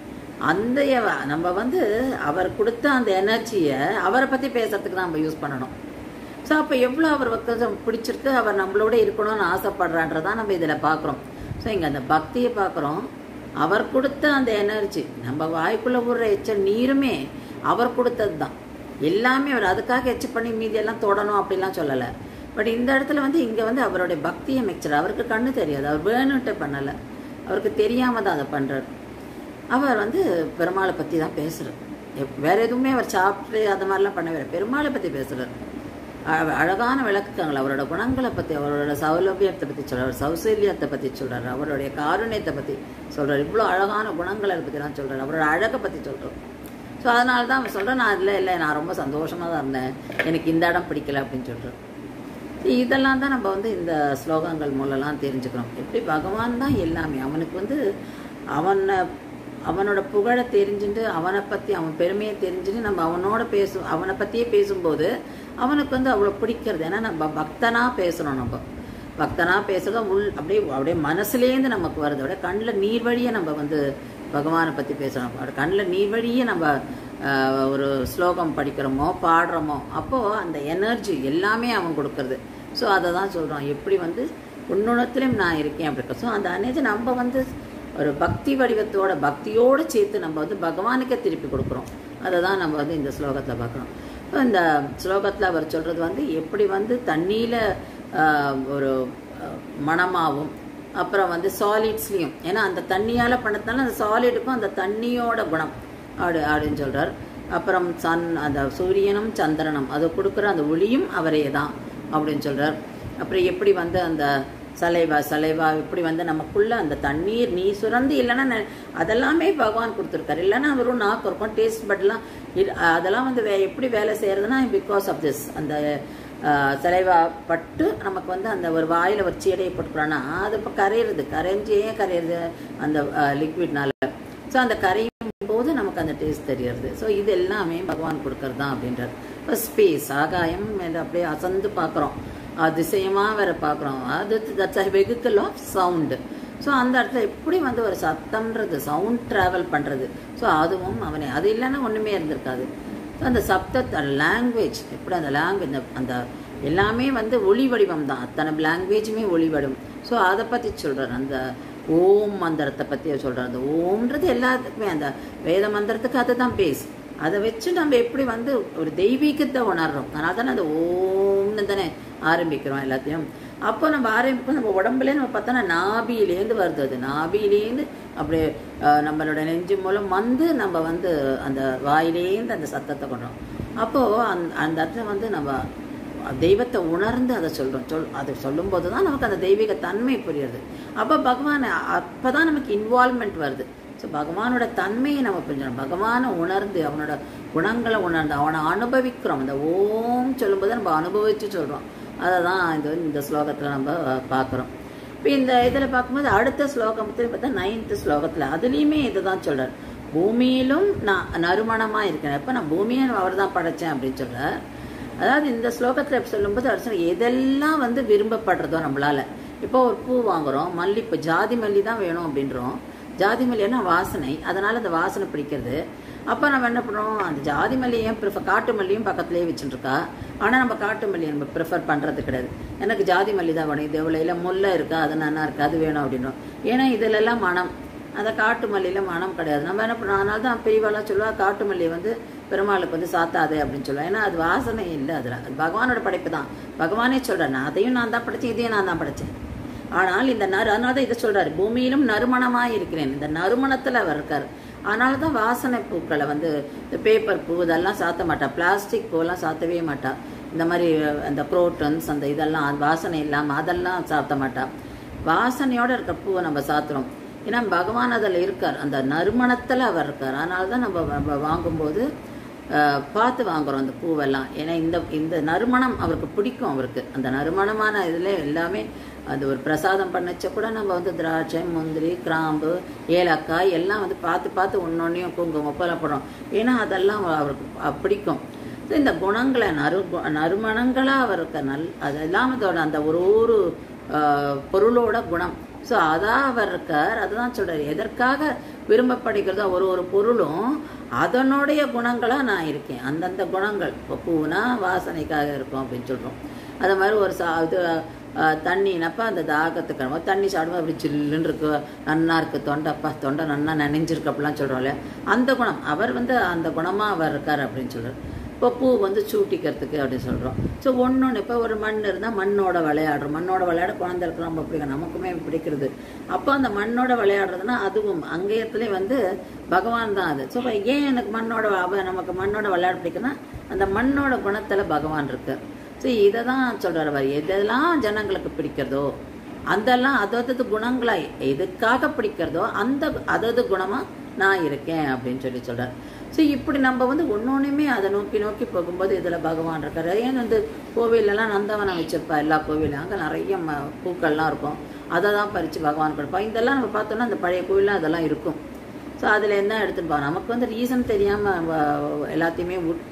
Speaker 1: அந்த எவ- நம்ம வந்து அவர் கொடுத்த அந்த எனர்ஜியை அவரை பற்றி பேசுறதுக்கு தான் நம்ம யூஸ் பண்ணணும் ஸோ அப்போ எவ்வளோ அவர் பக்கம் பிடிச்சிருக்கு அவர் நம்மளோட இருக்கணும்னு ஆசைப்படுறான்றதான் நம்ம இதில் பார்க்குறோம் ஸோ இங்கே அந்த பக்தியை பார்க்குறோம் அவர் கொடுத்த அந்த எனர்ஜி நம்ம வாய்க்குள்ளே விடுற எச்ச நீருமே அவர் கொடுத்தது தான் எல்லாமே அவர் அதுக்காக எச்ச பண்ணி மீதியெல்லாம் தொடணும் அப்படிலாம் சொல்லலை பட் இந்த இடத்துல வந்து இங்கே வந்து அவருடைய பக்தியை மிக்சர் அவருக்கு கண்ணு தெரியாது அவர் வேணுன்ட்டு பண்ணலை அவருக்கு தெரியாமல் தான் அதை பண்ணுறாரு அவர் வந்து பெருமாளை பற்றி தான் பேசுகிறார் வேற எதுவுமே அவர் சாப்பிட்டு அந்த மாதிரிலாம் பண்ணவே இல்லை. பெருமாளை பற்றி பேசுகிறார் அழகான விளக்கங்கள் அவரோட குணங்களை பற்றி அவரோட சௌலபியத்தை பற்றி சொல்கிறார் சௌசல்யத்தை பற்றி சொல்கிறார் அவருடைய காருண்யத்தை பற்றி சொல்கிறார் இவ்வளோ அழகான குணங்களை பற்றிலாம் சொல்கிறார் அவரோட அழகை பற்றி சொல்கிறார் ஸோ அதனால தான் அவன் சொல்கிறேன் நான் இல்லை இல்லை நான் ரொம்ப சந்தோஷமாக தான் இருந்தேன் எனக்கு இந்த இடம் பிடிக்கல அப்படின்னு சொல்கிறார் இதெல்லாம் தான் நம்ம வந்து இந்த ஸ்லோகங்கள் மூலம்லாம் தெரிஞ்சுக்கிறோம் எப்படி பகவான் தான் எல்லாமே அவனுக்கு வந்து அவனை அவனோட புகழை தெரிஞ்சுட்டு அவனை பற்றி அவன் பெருமையை தெரிஞ்சுட்டு நம்ம அவனோட பேசும் அவனை பற்றியே பேசும்போது அவனுக்கு வந்து அவ்வளோ பிடிக்கிறது ஏன்னா நம்ம பக்தனாக பேசுகிறோம் நம்ம பக்தனாக பேசுகிறத உள் அப்படியே அப்படியே மனசுலேருந்து நமக்கு வருது அப்படியே கண்ணில் நீர் வழியே நம்ம வந்து பகவானை பற்றி பேசுகிறோம் அப்படியே கண்ணில் நீர் வழியே நம்ம ஆஹ், ஒரு ஸ்லோகம் படிக்கிறோமோ பாடுறோமோ அப்போது அந்த எனர்ஜி எல்லாமே அவன் கொடுக்கறது ஸோ அதை தான் சொல்கிறோம் எப்படி வந்து உன்னுணத்திலும் நான் இருக்கேன் அப்படி ஸோ அந்த எனர்ஜி நம்ம வந்து ஒரு பக்தி வடிவத்தோட பக்தியோடு சேர்த்து நம்ம வந்து பகவானுக்கே திருப்பி கொடுக்குறோம் அதை தான் நம்ம வந்து இந்த ஸ்லோகத்தில் பார்க்குறோம் இப்போ இந்த ஸ்லோகத்தில் அவர் சொல்கிறது வந்து எப்படி வந்து தண்ணியில் ஒரு ஆஹ், மணமாவும் அப்புறம் வந்து சாலிட்ஸ்லேயும் ஏன்னா அந்த தண்ணியால் பண்ணதுனால அந்த சாலிடுக்கும் அந்த தண்ணியோட குணம் அப்படி அப்படின்னு சொல்கிறார் அப்புறம் சன் அந்த சூரியனும் சந்திரனும் அது கொடுக்குற அந்த ஒளியும் அவரே தான் அப்படின்னு சொல்றார் அப்புறம் எப்படி வந்து அந்த சலைவா சலைவா இப்படி வந்து நமக்குள்ள அந்த தண்ணீர் நீ சுரந்து இல்லைன்னா நெ- அதெல்லாமே பகவான் கொடுத்துருக்காரு இல்லைன்னா வெறும் நாக்கு இருக்கும் டேஸ்ட் பட்லாம் அதெல்லாம் வந்து வே எப்படி வேலை செய்யறதுன்னா பிகாஸ் ஆஃப் திஸ் அந்த ஆஹ், சலைவா பட்டு நமக்கு வந்து அந்த ஒரு வாயில ஒரு சீடையை போட்டுக்கிறோன்னா அது இப்போ கரையிறது கரைஞ்சு ஏன் கரையிறது அந்த லிக்விட்னால ஸோ அந்த கரையும் போது நமக்கு அந்த டேஸ்ட் தெரியறது ஸோ இது எல்லாமே பகவான் கொடுக்கறது தான் அப்படின்றார் இப்போ ஸ்பேஸ் ஆகாயம் மேல அப்படியே அசந்து பார்க்குறோம் அதிசயமாக வேற பார்க்குறோம் அது that's vehicle of sound so அந்த இடத்துல எப்படி வந்து ஒரு சத்தம்ன்றது சவுண்ட் ட்ராவல் பண்ணுறது ஸோ அதுவும் அவனே அது இல்லைன்னா ஒன்றுமே இருந்திருக்காது ஸோ அந்த சப்தத்தை லாங்குவேஜ் எப்படி அந்த லாங்குவேஜ் அந்த எல்லாமே வந்து ஒளி வடிவம் தான் அத்தனை லாங்குவேஜுமே ஒளி வடிவம் ஸோ அதை பற்றி சொல்கிறார் அந்த ஓம் மந்திரத்தை பற்றி சொல்கிறார் அந்த ஓம்ன்றது எல்லாத்துக்குமே அந்த வேத மந்திரத்துக்கு அதுதான் பேஸ் அதை வச்சு நம்ம எப்படி வந்து ஒரு தெய்வீகத்தை உணர்றோம் அதனால தானே அந்த ஓம்னு தானே ஆரம்பிக்கிறோம் எல்லாத்தையும் அப்போ நம்ம ஆரம்பிக்கும் நம்ம உடம்புல நம்ம பார்த்தோன்னா நாபியிலேருந்து வருது அது நாபியிலேருந்து அப்படியே அஹ், நம்மளோட நெஞ்சு மூலம் வந்து நம்ம வந்து அந்த வாயிலேருந்து அந்த சத்தத்தை கொண்டோம் அப்போது அந்த அந்த இடத்துல வந்து நம்ம தெய்வத்தை உணர்ந்து அதை சொல்கிறோம் சொல் அதை சொல்லும்போது தான் நமக்கு அந்த தெய்வீக தன்மை புரியுது அப்போ பகவான் அப்போ தான் நமக்கு இன்வால்மெண்ட் வருது ஸோ பகவானோட தன்மையை நம்ம புரிஞ்சுக்கணும் பகவானை உணர்ந்து அவனோட குணங்களை உணர்ந்து அவனை அனுபவிக்கிறோம் அந்த ஓம் சொல்லும்போது நம்ம அனுபவித்து சொல்கிறோம் அதை தான் இந்த இந்த ஸ்லோகத்தில் நம்ம பார்க்குறோம் இப்போ இந்த இதில் பார்க்கும்போது அடுத்த ஸ்லோகத்தில் பார்த்தா நைன்த்து ஸ்லோகத்தில் அதுலேயுமே இதை தான் சொல்கிறார் பூமியிலும் நான் நறுமணமாக இருக்கிறேன் இப்போ நான் பூமியை அவர் தான் படைச்சேன் அப்படின்னு சொல்கிறார் அதாவது இந்த ஸ்லோகத்தில் எப்படி சொல்லும்போது அவர் சொன்ன எதெல்லாம் வந்து விரும்பப்படுறதோ நம்மளால இப்போ ஒரு பூ வாங்குறோம் மல்லிப்பூ ஜாதி மல்லி தான் வேணும் அப்படின்றோம் ஜாதி மல்லின்னா வாசனை அதனால அந்த வாசனை பிடிக்கிறது அப்போ நம்ம என்ன பண்ணுறோம் அந்த ஜாதி மல்லியும் ப்ரிஃபர் காட்டு மல்லியும் பக்கத்துலேயே வச்சுட்டுருக்கா ஆனால் நம்ம காட்டு மல்லியை நம்ம ப்ரிஃபர் பண்ணுறது கிடையாது எனக்கு ஜாதி மல்லி தான் வேணும் இது எவ்வளோ இல்லை முல்லை இருக்கா அது நல்லா இருக்கா அது வேணும் அப்படின்றோம் ஏன்னா இதிலெல்லாம் மனம் அந்த காட்டு மல்லியில் மனம் கிடையாது நம்ம என்ன பண்ணுறோம் அதனால தான் பெரியவாலாம் சொல்லுவா காட்டு மல்லியை வந்து பெருமாளுக்கு வந்து சாத்தாதே அப்படின்னு சொல்லுவேன் ஏன்னா அது வாசனை இல்லை அதில் அது பகவானோட படைப்பு தான் பகவானே சொல்கிறேன் நான் அதையும் நான் தான் படைச்சேன் இதையும் நான் தான் படைச்சேன் ஆனால் இந்த நறு அதனால தான் இதை சொல்றாரு பூமியிலும் நறுமணமாக இருக்கிறேன் இந்த நறுமணத்தில் அவர் இருக்கார் அதனால தான் வாசனை பூக்களை வந்து இந்த பேப்பர் பூ இதெல்லாம் சாத்த மாட்டா பிளாஸ்டிக் பூவெல்லாம் சாத்தவே மாட்டா இந்த மாதிரி அந்த குரோட்டன்ஸ் அந்த இதெல்லாம் அது வாசனை இல்லாமல் அதெல்லாம் சாத்த மாட்டா வாசனையோட இருக்க பூவை நம்ம சாத்துறோம் ஏன்னா பகவான் அதில் இருக்கார் அந்த நறுமணத்தில் அவர் இருக்கார் அதனால தான் நம்ம நம்ம வாங்கும்போது அஹ், பார்த்து வாங்குறோம் அந்த பூவெல்லாம் ஏன்னா இந்த இந்த நறுமணம் அவருக்கு பிடிக்கும் அவருக்கு அந்த நறுமணமான இதில் எல்லாமே அது ஒரு பிரசாதம் பண்ணச்ச கூட நம்ம வந்து திராட்சை முந்திரி கிராம்பு ஏலக்காய் எல்லாம் வந்து பார்த்து பார்த்து ஒன்னொன்னையும் குங்குமம் போல போடுறோம் ஏன்னா அதெல்லாம் அவருக்கு அ- பிடிக்கும் So, இந்த குணங்களை நறு கு- நறுமணங்களா அவருக்கு நல் அதெல்லாம் அதோட அந்த ஒரு ஒரு அஹ், பொருளோட குணம் ஸோ அதான் அவர் இருக்கார் அதுதான் சொல்றாரு எதற்காக விரும்பப்படுகிறதோ ஒரு ஒரு பொருளும் அதனுடைய குணங்களா நான் இருக்கேன் அந்தந்த குணங்கள் இப்போ பூனா வாசனைக்காக இருக்கும் அப்படின்னு சொல்றோம் அது மாதிரி ஒரு சா இது அஹ், தண்ணினப்ப அந்த தாகத்துக்கு நம்ம தண்ணி சாப்பிடும்போது அப்படி ஜில்லுன்னு இருக்கு நன்னா இருக்கு தொண்டை அப்பா தொண்டை நன்னா நனைஞ்சிருக்கு அப்படிலாம் சொல்றோம்ல அந்த குணம் அவர் வந்து அந்த குணமா அவர் இருக்கார் அப்படின்னு சொல்றாரு இப்போ பூ வந்து சூட்டிக்கிறதுக்கு அப்படின்னு சொல்கிறோம் ஸோ ஒன்று இப்போ ஒரு மண் இருந்தால் மண்ணோட விளையாடுறோம் மண்ணோட விளையாட குழந்தைகளுக்கு ரொம்ப பிடிக்கும் நமக்குமே பிடிக்கிறது அப்போ அந்த மண்ணோட விளையாடுறதுன்னா அதுவும் அங்கேயத்துலேயே வந்து பகவான் தான் அது ஸோ ஏன் எனக்கு மண்ணோட அவ நமக்கு மண்ணோட விளையாட பிடிக்குன்னா அந்த மண்ணோட குணத்தில் பகவான் இருக்கு ஸோ இதை தான் சொல்கிறார் அவர் எதெல்லாம் ஜனங்களுக்கு பிடிக்கிறதோ அதெல்லாம் அதது குணங்களாய் எதுக்காக பிடிக்கிறதோ அந்த அதது குணமா நான் இருக்கேன் அப்படின்னு சொல்லி சொல்றார் ஸோ இப்படி நம்ம வந்து ஒன்னொன்னுமே அதை நோக்கி நோக்கி போகும்போது இதில் பகவான் இருக்காரு ஏன் வந்து கோவிலெல்லாம் நந்தவனம் வச்சிருப்பா எல்லா கோவிலும் அங்கே நிறைய ம பூக்கள்லாம் இருக்கும் அதை தான் பறித்து பகவான் கொடுப்பா இதெல்லாம் நம்ம பார்த்தோம்னா அந்த பழைய கோவில்லாம் அதெல்லாம் இருக்கும் ஸோ அதில் என்ன எடுத்துட்டு போகிறோம் நமக்கு வந்து ரீசன் தெரியாமல் எல்லாத்தையுமே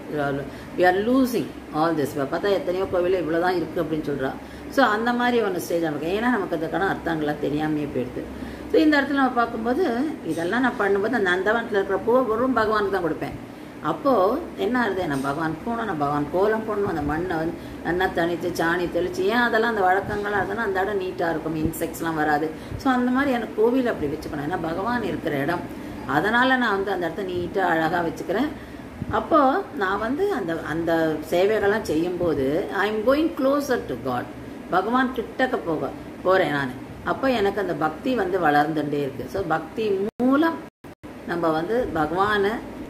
Speaker 1: we are losing all this பார்த்தா எத்தனையோ கோவில் இவ்வளோ தான் இருக்குது அப்படின்னு சொல்கிறா ஸோ அந்த மாதிரி ஒன்று ஸ்டேஜ் நமக்கு ஏன்னா நமக்கு அதுக்கான அர்த்தங்கள்லாம் தெரியாமையே போயிடுது ஸோ இந்த இடத்துல நம்ம பார்க்கும்போது இதெல்லாம் நான் பண்ணும்போது அந்த நந்தவனத்தில் இருக்கிற பூவை வெறும் பகவானுக்கு தான் கொடுப்பேன் அப்போது என்ன ஆகுது நான் பகவான் போகணும் நான் பகவான் கோலம் போடணும் அந்த மண்ணை வந்து நல்லா தணித்து சாணி தெளித்து ஏன் அதெல்லாம் அந்த வழக்கங்களாக இருந்ததுன்னா அந்த இடம் நீட்டாக இருக்கும் இன்செக்ட்ஸ்லாம் வராது ஸோ அந்த மாதிரி எனக்கு கோவில் அப்படி வச்சுக்கணும் ஏன்னா பகவான் இருக்கிற இடம் அதனால் நான் வந்து அந்த இடத்த நீட்டாக அழகாக வச்சுக்கிறேன் அப்போது நான் வந்து அந்த அந்த சேவைகள்லாம் செய்யும்போது I am going closer to God பகவான் கிட்டக்க போக போகிறேன் நான் அப்போ எனக்கு அந்த பக்தி வந்து வளர்ந்துட்டே இருக்குது ஸோ பக்தி மூலம் நம்ம வந்து பகவானை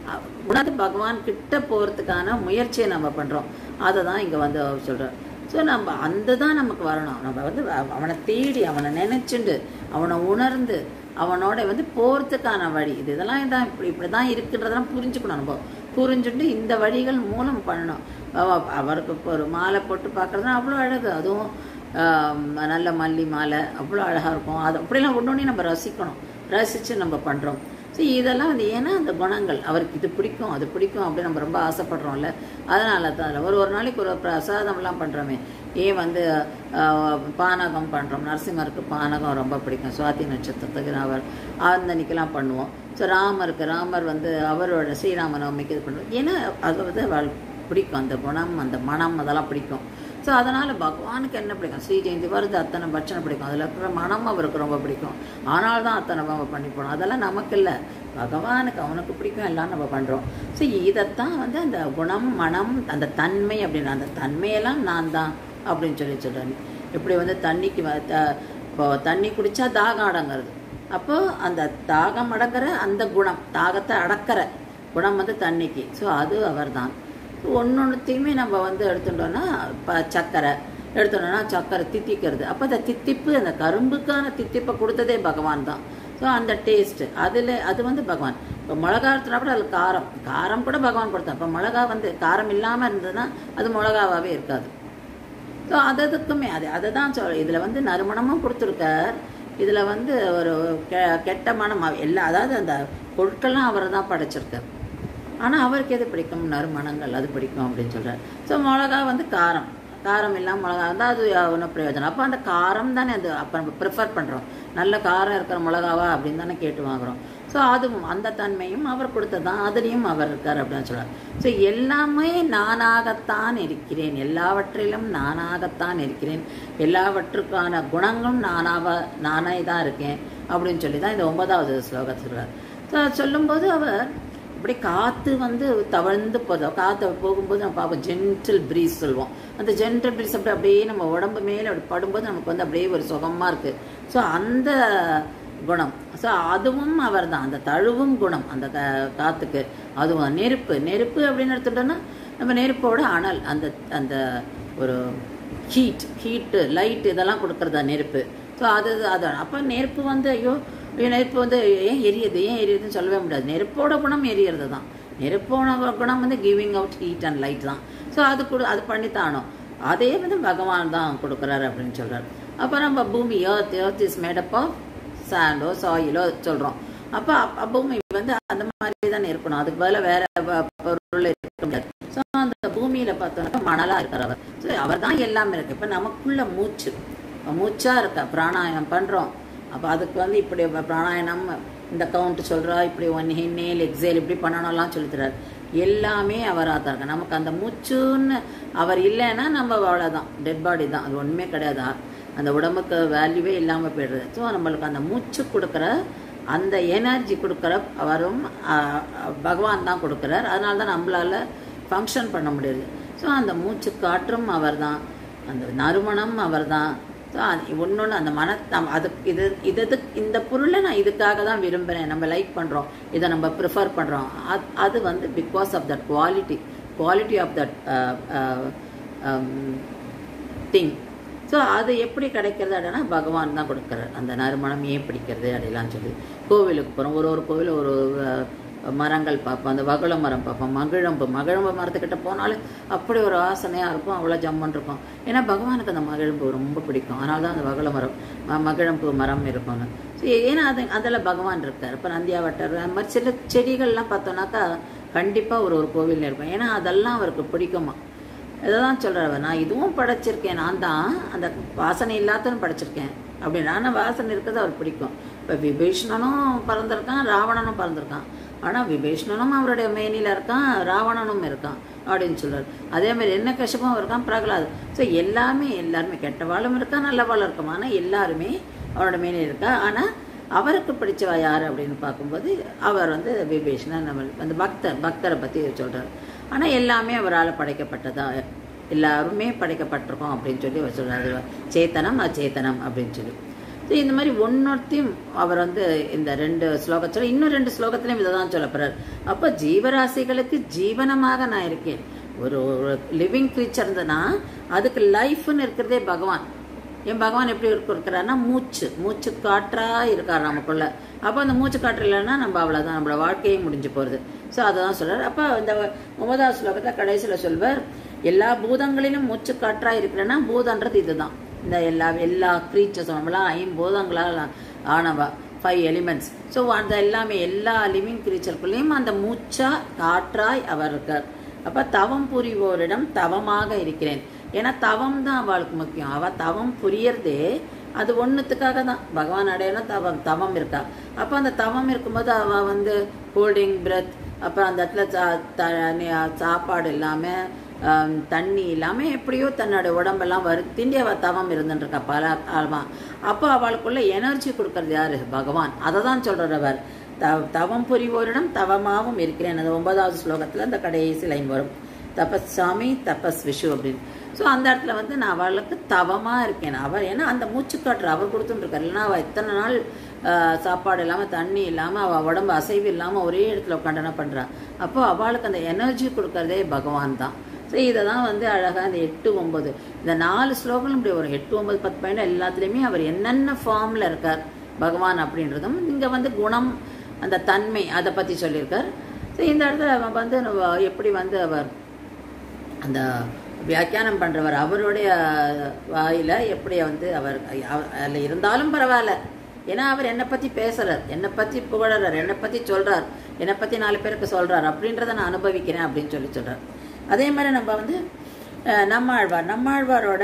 Speaker 1: உணர்ந்து பகவான் கிட்ட போகிறதுக்கான முயற்சியை நம்ம பண்ணுறோம் அதை தான் இங்கே வந்து அவர் சொல்கிறார் ஸோ நம்ம அந்த தான் நமக்கு வரணும் நம்ம வந்து அவ- அவனை தேடி அவனை நினைச்சுண்டு அவனை உணர்ந்து அவனோட வந்து போகிறதுக்கான வழி இது இதெல்லாம் இதான் இப்படி இப்படி தான் இருக்குன்றதெல்லாம் புரிஞ்சுக்கணும் நம்ம புரிஞ்சுட்டு இந்த வழிகள் மூலம் பண்ணணும் அவ- அவருக்கு இப்போ ஒரு மாலை போட்டு பார்க்குறதுனா அவ்வளோ அழகு அதுவும் ஆம், நல்ல மல்லி மாலை அவ்வளோ அழகாக இருக்கும் அது அப்படிலாம் ஒன்று ஒன்றே நம்ம ரசிக்கணும் ரசித்து நம்ம பண்ணுறோம் ஸோ இதெல்லாம் வந்து ஏன்னா அந்த குணங்கள் அவருக்கு இது பிடிக்கும் அது பிடிக்கும் அப்படின்னு நம்ம ரொம்ப ஆசைப்படுறோம்ல அதனால தான் அதில் ஒரு ஒரு நாளைக்கு ஒரு பிரசாதம்லாம் பண்ணுறோமே ஏன் வந்து ஆஹ், பானகம் பண்ணுறோம் நரசிம்மருக்கு பானகம் ரொம்ப பிடிக்கும் சுவாதி நட்சத்திரத்துக்கு அவர் ஆந்தனிக்கெல்லாம் பண்ணுவோம் ஸோ ராமருக்கு ராமர் வந்து அவரோட ஸ்ரீராம நவமிக்கு இது பண்ணுவோம் ஏன்னா அது வந்து அவள் பிடிக்கும் அந்த குணம் அந்த மனம் அதெல்லாம் பிடிக்கும் ஸோ அதனால் பகவானுக்கு என்ன பிடிக்கும் ஸ்ரீ ஜெயந்தி வருது அத்தனை பட்சணம் பிடிக்கும் அதில் இருக்கிற மனம் அவருக்கு ரொம்ப பிடிக்கும் ஆனால் தான் அத்தனை நம்ம பண்ணி போனோம் அதெல்லாம் நமக்கு இல்லை பகவானுக்கு அவனுக்கு பிடிக்கும் எல்லாம் நம்ம பண்ணுறோம் ஸோ இதைத்தான் வந்து அந்த குணம் மனம் அந்த தன்மை அப்படின்னு அந்த தன்மையெல்லாம் நான் தான் அப்படின்னு சொல்லி சொல்கிறேன் இப்படி வந்து தண்ணிக்கு வ- த- இப்போ தண்ணி குடித்தா தாகம் அடங்குறது அப்போ அந்த தாகம் அடங்குற அந்த குணம் தாகத்தை அடக்கிற குணம் வந்து தண்ணிக்கு ஸோ அது அவர்தான் ஒன்று ஒன்றுத்தையுமே நம்ம வந்து எடுத்துட்டோம்னா இப்போ சக்கரை எடுத்துட்டோம்னா சக்கரை தித்திக்கிறது அப்போ அந்த தித்திப்பு அந்த கரும்புக்கான தித்திப்பை கொடுத்ததே பகவான் தான் ஸோ அந்த டேஸ்ட்டு அதில் அது வந்து பகவான் இப்போ மிளகா எடுத்துனா கூட அதில் காரம் காரம் கூட பகவான் கொடுத்தான் இப்போ மிளகா வந்து காரம் இல்லாமல் இருந்ததுன்னா அது மிளகாவாகவே இருக்காது ஸோ அததுக்குமே அது அதை தான் சொல் இதில் வந்து நறுமணமும் கொடுத்துருக்கார் இதில் வந்து ஒரு கெ கெட்ட மனம் அவ- எல்லா அதாவது அந்த பொருட்கள்லாம் அவர் தான் படைச்சிருக்கார் ஆனால் அவருக்கு எது பிடிக்கும் நறுமணங்கள் அது பிடிக்கும் அப்படின்னு சொல்கிறார் ஸோ மிளகா வந்து காரம் காரம் இல்லாமல் மிளகா இருந்தால் அது ஒன்றும் பிரயோஜனம் அப்போ அந்த காரம் தானே அது அப்போ நம்ம ப்ரிஃபர் பண்ணுறோம் நல்ல காரம் இருக்கிற மிளகாவா அப்படின்னு தானே கேட்டு வாங்குறோம் ஸோ அதுவும் அந்த தன்மையும் அவர் கொடுத்ததான் அதுலேயும் அவர் இருக்கார் அப்படின்னு சொல்கிறார் ஸோ எல்லாமே நானாகத்தான் இருக்கிறேன் எல்லாவற்றிலும் நானாகத்தான் இருக்கிறேன் எல்லாவற்றுக்கான குணங்களும் நானாக நானே தான் இருக்கேன் அப்படின்னு சொல்லி தான் இந்த ஒன்பதாவது ஸ்லோகத்தில் சொல்கிறார் ஸோ சொல்லும்போது அவர் இப்படி காற்று வந்து தவழ்ந்து போதும் காற்று போகும்போது நம்ம பார்ப்போம் ஜென்டில் ப்ரீஸ் சொல்லுவோம் அந்த ஜென்டில் ப்ரீஸ் அப்படி அப்படியே நம்ம உடம்பு மேலே அப்படி படும்போது நமக்கு வந்து அப்படியே ஒரு சுகமாக இருக்குது ஸோ அந்த குணம் ஸோ அதுவும் அவர் தான் அந்த தழுவும் குணம் அந்த கா காற்றுக்கு அதுவும் நெருப்பு நெருப்பு அப்படின்னு எடுத்துட்டோன்னா நம்ம நெருப்போட அனல் அந்த அந்த ஒரு ஹீட் ஹீட்டு லைட் இதெல்லாம் கொடுக்குறதா நெருப்பு ஸோ அது அது அப்போ நெருப்பு வந்து ஐயோ ஐயோ, நெருப்பு வந்து ஏன் எரியுது ஏன் எரியுதுன்னு சொல்லவே முடியாது நெருப்போட குணம் எரியறது தான் நெருப்போட குணம் வந்து giving out heat and light தான் ஸோ அது கொடு அது பண்ணித்தானோம் அதே வந்து பகவான் தான் கொடுக்குறாரு அப்படின்னு சொல்றாரு அப்போ நம்ம பூமி earth earth is made up of சாண்டோ சாயிலோ சொல்கிறோம் அப்போ அப்ப பூமி வந்து அந்த மாதிரி தானே இருக்கணும் அதுக்கு பதிலா வேற ப- பொருள் இருக்க முடியாது ஸோ அந்த பூமியில பார்த்தோம்னா மணலா இருக்கிற அவர் ஸோ அவர் தான் எல்லாமே இருக்கு இப்போ நமக்குள்ள மூச்சு இப்ப மூச்சா இருக்கா பிராணாயாமம் பண்றோம் அப்போ அதுக்கு வந்து இப்படி வ- பிராணாயாமம் இந்த கவுண்ட் சொல்றா இப்படி ஒன் ஹின்னேல் எக்ஸேல் இப்படி பண்ணணும்லாம் சொல்லித் தர்றாரு எல்லாமே அவராக தான் இருக்கு நமக்கு அந்த மூச்சுன்னு அவர் இல்லைன்னா நம்ம அவ்வளோதான் டெட் பாடி தான் அது ஒன்றுமே கிடையாது அந்த உடம்புக்கு வேல்யூவே இல்லாமல் போயிடுறது ஸோ நம்மளுக்கு அந்த மூச்சு கொடுக்குற அந்த எனர்ஜி கொடுக்குற அவரும் ஆஹ், பகவான் தான் கொடுக்குறார் அதனால தான் நம்மளால ஃபங்க்ஷன் பண்ண முடியுது ஸோ அந்த மூச்சு காற்றும் அவர் தான் அந்த நறுமணம் அவர் தான் ஸோ ஒன்று அந்த மன நம் அது இது இது இது- இந்த பொருளை நான் இதுக்காக தான் விரும்புகிறேன் நம்ம லைக் பண்ணுறோம் இதை நம்ம ப்ரிஃபர் பண்ணுறோம் அது அது வந்து because of that quality quality of that thing so அது எப்படி கிடைக்கிறது அப்படின்னா பகவான் தான் கொடுக்குறார் அந்த நறுமணம் ஏன் பிடிக்கிறது அப்படிலாம் சொல்லி கோவிலுக்கு போகிறோம் ஒரு ஒரு கோவில் ஒரு அஹ், மரங்கள் பார்ப்போம் அந்த வகுள மரம் பார்ப்போம் மகிழம்பு மகிழம்பு மரத்துக்கிட்ட போனாலும் அப்படி ஒரு வாசனையாக இருக்கும் அவ்வளோ ஜம்மன் இருக்கும் ஏன்னா பகவானுக்கு அந்த மகிழம்பு ரொம்ப பிடிக்கும் அதனால தான் அந்த வகுள மரம் ம- மகிழம்பு மரம் இருக்கும்னு ஸோ ஏன்னா அது அதில் பகவான் இருக்கார் இப்போ நந்தியாவட்டர் அந்த மாதிரி சில செடிகள்லாம் பார்த்தோன்னாக்கா கண்டிப்பாக ஒரு ஒரு கோவிலில் இருக்கும் ஏன்னா அதெல்லாம் அவருக்கு பிடிக்குமா இதை தான் சொல்கிறார் நான் இதுவும் படைச்சிருக்கேன் நான் தான் அந்த வாசனை இல்லாததும் படைச்சிருக்கேன் அப்படின்னு ஆனால் வாசனை இருக்கிறது அவர் பிடிக்கும் இப்போ விபீஷ்ணனும் பறந்திருக்கான் ராவணனும் பறந்திருக்கான் ஆனால் விபீஷ்ணனும் அவருடைய மேனியில் இருக்கான் ராவணனும் இருக்கான் அப்படின்னு சொல்றாரு அதே மாதிரி என்ன கஷ்டமும் இருக்கான் பிரகலாத் ஸோ எல்லாமே எல்லாருமே கெட்டவாளும் இருக்கா நல்லவாளும் இருக்கும் ஆனால் எல்லாருமே அவரோட மேனியில் இருக்கா ஆனால் அவருக்கு பிடிச்சவ யார் அப்படின்னு பார்க்கும்போது அவர் வந்து விபீஷணன் நம்ம அந்த பக்தர் பக்தரை பற்றி சொல்றாரு ஆனால் எல்லாமே அவரால் படைக்கப்பட்டதா எல்லாருமே படைக்கப்பட்டிருக்கோம் அப்படின்னு சொல்லி அவர் சொல்றாரு சேத்தனம் அச்சேத்தனம் அப்படின்னு சொல்லி ஸோ இந்த மாதிரி ஒன்னொருத்தையும் அவர் வந்து இந்த ரெண்டு ஸ்லோகத்தில் இன்னும் ரெண்டு ஸ்லோகத்திலையும் இதை தான் சொல்ல போறார் அப்போ ஜீவராசிகளுக்கு ஜீவனமாக நான் இருக்கேன் ஒரு லிவிங் கிரீச்சர் இருந்ததுன்னா அதுக்கு லைஃப்னு இருக்கிறதே பகவான் என் பகவான் எப்படி இருக்க இருக்கிறாருன்னா மூச்சு மூச்சு காற்றா இருக்கார் நமக்குள்ள அப்போ அந்த மூச்சு காற்று இல்லைன்னா நம்ம அவ்வளோதான் நம்மளோட வாழ்க்கையே முடிஞ்சு போகிறது ஸோ அதை தான் சொல்றார் அப்போ இந்த ஒன்பதாவது ஸ்லோகத்தில் கடைசியில் சொல்வார் எல்லா பூதங்களிலும் மூச்சு காற்றா இருக்கிறேன்னா பூதன்றது இதுதான் இந்த எல்லா எல்லா க்ரீச்சர்ஸ் நம்மளாம் ஐம்பூதங்களால் ஆனவ ஃபைவ் எலிமெண்ட்ஸ் ஸோ அந்த எல்லாமே எல்லா லிவிங் கிரீச்சருக்குள்ளேயும் அந்த மூச்சா காற்றாய் அவர் இருக்கார் அப்போ தவம் புரிவோரிடம் தவமாக இருக்கிறேன் ஏன்னா தவம் தான் அவளுக்கு முக்கியம் அவள் தவம் புரியறதே அது ஒன்றுத்துக்காக தான் பகவான் அடையணும் தவம் தவம் இருக்கா அப்போ அந்த தவம் இருக்கும்போது அவள் வந்து ஹோல்டிங் பிரெத் அப்புறம் அந்த இடத்துல சா த சாப்பாடு இல்லாமல் தண்ணி இல்லாமல் எப்படியோ தன்னோட உடம்பெல்லாம் வருத்திண்டி அவள் தவம் இருந்துருக்கா பல காலமா அப்போ அவளுக்குள்ள எனர்ஜி கொடுக்கறது யாரு பகவான் அதை தான் சொல்கிறார் அவர் தவ தவம் புரிவோரிடம் தவமாகவும் இருக்கிறேன் அந்த ஒன்பதாவது ஸ்லோகத்தில் அந்த கடைசி லைன் வரும் தபஸ்சாமி தபஸ் விஷு அப்படின்னு ஸோ அந்த இடத்துல வந்து நான் அவளுக்கு தவமாக இருக்கேன் அவர் ஏன்னா அந்த மூச்சுக்காற்று அவர் கொடுத்துட்டுருக்கார் இல்லைன்னா அவள் எத்தனை நாள் சாப்பாடு இல்லாமல் தண்ணி இல்லாமல் அவள் உடம்பு அசைவு இல்லாமல் ஒரே இடத்துல உட்காண்டன பண்ணுறா அப்போ அவளுக்கு அந்த எனர்ஜி கொடுக்கறதே பகவான் தான் ஸோ இதை தான் வந்து அழகாக இந்த எட்டு ஒம்பது இந்த நாலு ஸ்லோகங்களும் இப்படி வரும் எட்டு ஒம்பது பத்து பன்னெண்டு எல்லாத்துலேயுமே அவர் என்னென்ன ஃபார்மில் இருக்கார் பகவான் அப்படின்றதும் இங்கே வந்து குணம் அந்த தன்மை அதை பற்றி சொல்லியிருக்கார் ஸோ இந்த இடத்துல அவன் வந்து எப்படி வந்து அவர் அந்த வியாக்கியானம் பண்ணுறவர் அவருடைய வாயில் எப்படி வந்து அவர் அதில் இருந்தாலும் பரவாயில்ல ஏன்னா அவர் என்னை பற்றி பேசுகிறார் என்னை பற்றி புகழறார் என்னை பற்றி சொல்கிறார் என்னை பற்றி நாலு பேருக்கு சொல்கிறார் அப்படின்றத நான் அனுபவிக்கிறேன் அப்படின்னு சொல்லி சொல்கிறார் அதே மாதிரி நம்ம வந்து நம்மாழ்வார் நம்மாழ்வாரோட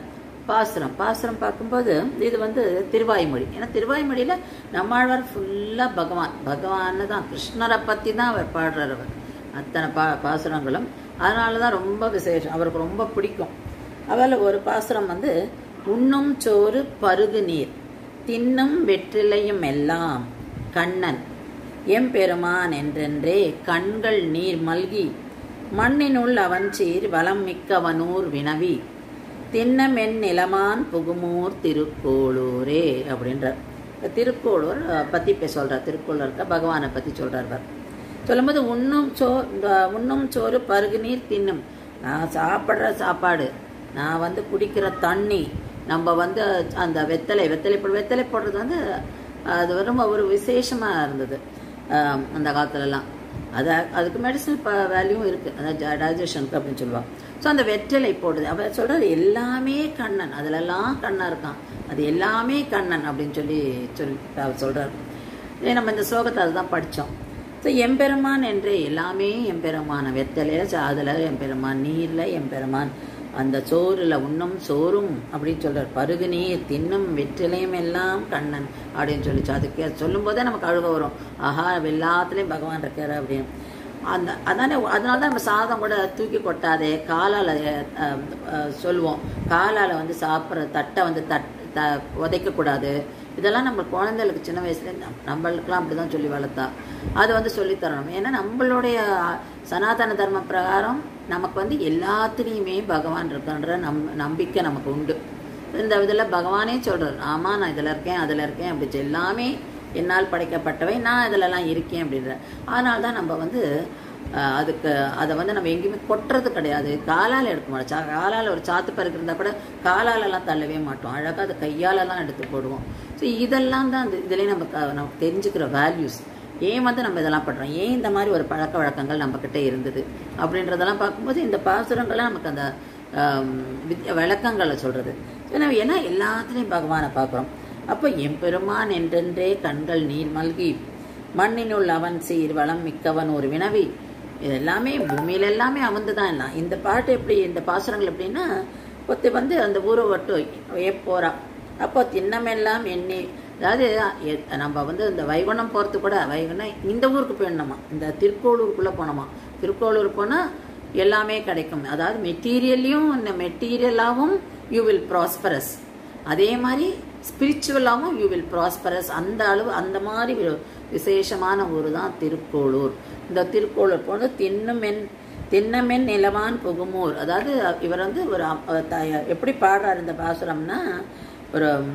Speaker 1: பாசுரம் பாசுரம் பார்க்கும்போது இது வந்து திருவாய்மொழி ஏன்னா திருவாய்மொழியில் நம்மாழ்வார் ஃபுல்லாக பகவான் பகவான்னு தான் கிருஷ்ணரை பற்றி தான் அவர் பாடுறார் அவர் அத்தனை பா பாசுரங்களும் அதனால தான் ரொம்ப விசேஷம் அவருக்கு ரொம்ப பிடிக்கும் அதில் ஒரு பாசுரம் வந்து உண்ணும் சோறு பருகு நீர் தின்னும் வெற்றிலையும் எல்லாம் கண்ணன் எம்பெருமான் என்றென்றே கண்கள் நீர் மல்கி மண்ணினுள் அவன் சீர் வளம் மிக்கவனூர் வினவி தின்னமென் நிலமான் புகுமூர் திருக்கோளூரே அப்படின்றார் திருக்கோளூர் பற்றி இப்போ சொல்கிறார் திருக்கோளூருக்கு பகவானை பற்றி சொல்கிறார் சொல்லும்போது உண்ணும் சோ உண்ணும் சோறு பருகு நீர் தின்னும் நான் சாப்பிட்ற சாப்பாடு நான் வந்து குடிக்கிற தண்ணி நம்ம வந்து அந்த வெத்தலை வெத்தலை போடு வெத்தலை போடுறது வந்து அது ரொம்ப ஒரு விசேஷமாக இருந்தது அந்த காலத்துலலாம் அது அதுக்கு மெடிசன் இப்போ வேல்யூவும் இருக்குது அந்த டைஜஷனுக்கு அப்படின்னு சொல்லுவாள் ஸோ அந்த வெற்றிலை போடுது அவர் சொல்கிறது எல்லாமே கண்ணன் அதிலெல்லாம் கண்ணன் இருக்கான் அது எல்லாமே கண்ணன் அப்படின்னு சொல்லி சொல்லி அவர் சொல்கிறார் நம்ம இந்த ஸ்லோகத்தை அதுதான் படித்தோம் ஸோ எம்பெருமான் என்று எல்லாமே எம்பெருமான வெத்தலையில் அதில் எம்பெருமான் நீரில் எம்பெருமான் அந்த சோறுல உண்ணும் சோறும் அப்படின்னு சொல்கிறார் பருகு நீர் தின்னும் வெற்றிலையும் எல்லாம் கண்ணன் அப்படின்னு சொல்லி அதுக்கு சொல்லும் போதே நமக்கு அழுக வரும் ஆஹா எல்லாத்துலேயும் பகவான் இருக்காரு அப்படின்னு அந்த அதானே அதனால தான் நம்ம சாதம் கூட தூக்கி கொட்டாதே காலால் சொல்லுவோம் காலால் வந்து சாப்பிட்ற தட்டை வந்து தட் த உதைக்கக்கூடாது இதெல்லாம் நம்ம குழந்தைகளுக்கு சின்ன வயசுல நம்மளுக்கெல்லாம் அப்படி தான் சொல்லி வளர்த்தா அது வந்து சொல்லித்தரணும் ஏன்னா நம்மளுடைய சனாதன தர்ம பிரகாரம் நமக்கு வந்து எல்லாத்துலேயுமே பகவான் இருக்கான்ற நம் நம்பிக்கை நமக்கு உண்டு இந்த இதில் பகவானே சொல்கிறார் ஆமாம் நான் இதில் இருக்கேன் அதில் இருக்கேன் அப்படி எல்லாமே என்னால் படைக்கப்பட்டவை நான் இதிலலாம் இருக்கேன் அப்படின்ற அதனால தான் நம்ம வந்து அதுக்கு அதை வந்து நம்ம எங்கேயுமே கொட்டுறது கிடையாது காலால் எடுக்க மாட்டோம் சா காலால் ஒரு சாத்து பருக்கு இருந்தால் கூட காலாலெல்லாம் தள்ளவே மாட்டோம் அழகாக அதை கையாலெல்லாம் எடுத்து போடுவோம் ஸோ இதெல்லாம் தான் அந்த இதிலே நமக்கு நமக்கு தெரிஞ்சுக்கிற வேல்யூஸ் ஏன் வந்து நம்ம இதெல்லாம் பண்ணுறோம் ஏன் இந்த மாதிரி ஒரு பழக்க வழக்கங்கள் நம்மக்கிட்ட இருந்தது அப்படின்றதெல்லாம் பார்க்கும்போது இந்த பாசுரங்கள்லாம் நமக்கு அந்த வித்ய விளக்கங்களை சொல்கிறது ஏன்னா எல்லாத்துலேயும் பகவானை பார்க்குறோம் அப்போ எம்பெருமான் என்றென்றே கண்கள் நீர் மல்கி மண்ணினுள் அவன் சீர் வளம் மிக்கவன் ஒரு வினவி இது எல்லாமே பூமியில எல்லாமே அவந்து தான் எல்லாம் இந்த பாட்டு எப்படி இந்த பாசுரங்கள் எப்படின்னா ஒருத்தி வந்து அந்த ஊரை விட்டு போறா அப்போ தின்னமெல்லாம் எண்ணி அதாவது நம்ம வந்து இந்த வைகுணம் போகிறது கூட வைகுணம் இந்த ஊருக்கு போயிடணுமா இந்த திருக்கோளூருக்குள்ளே போனோமா திருக்கோளூர் போனால் எல்லாமே கிடைக்கும் அதாவது மெட்டீரியல்லையும் இந்த மெட்டீரியலாகவும் யூ வில் ப்ராஸ்பரஸ் அதே மாதிரி ஸ்பிரிச்சுவலாகவும் யூ வில் ப்ராஸ்பரஸ் அந்த அளவு அந்த மாதிரி விசேஷமான ஊர் தான் திருக்கோளூர் இந்த திருக்கோளூர் போது தின்னுமென் தின்னமென் நிலவான் புகுமூர் அதாவது இவர் வந்து ஒரு எப்படி பாடுறார் இந்த பாசுரம்னா ஒரு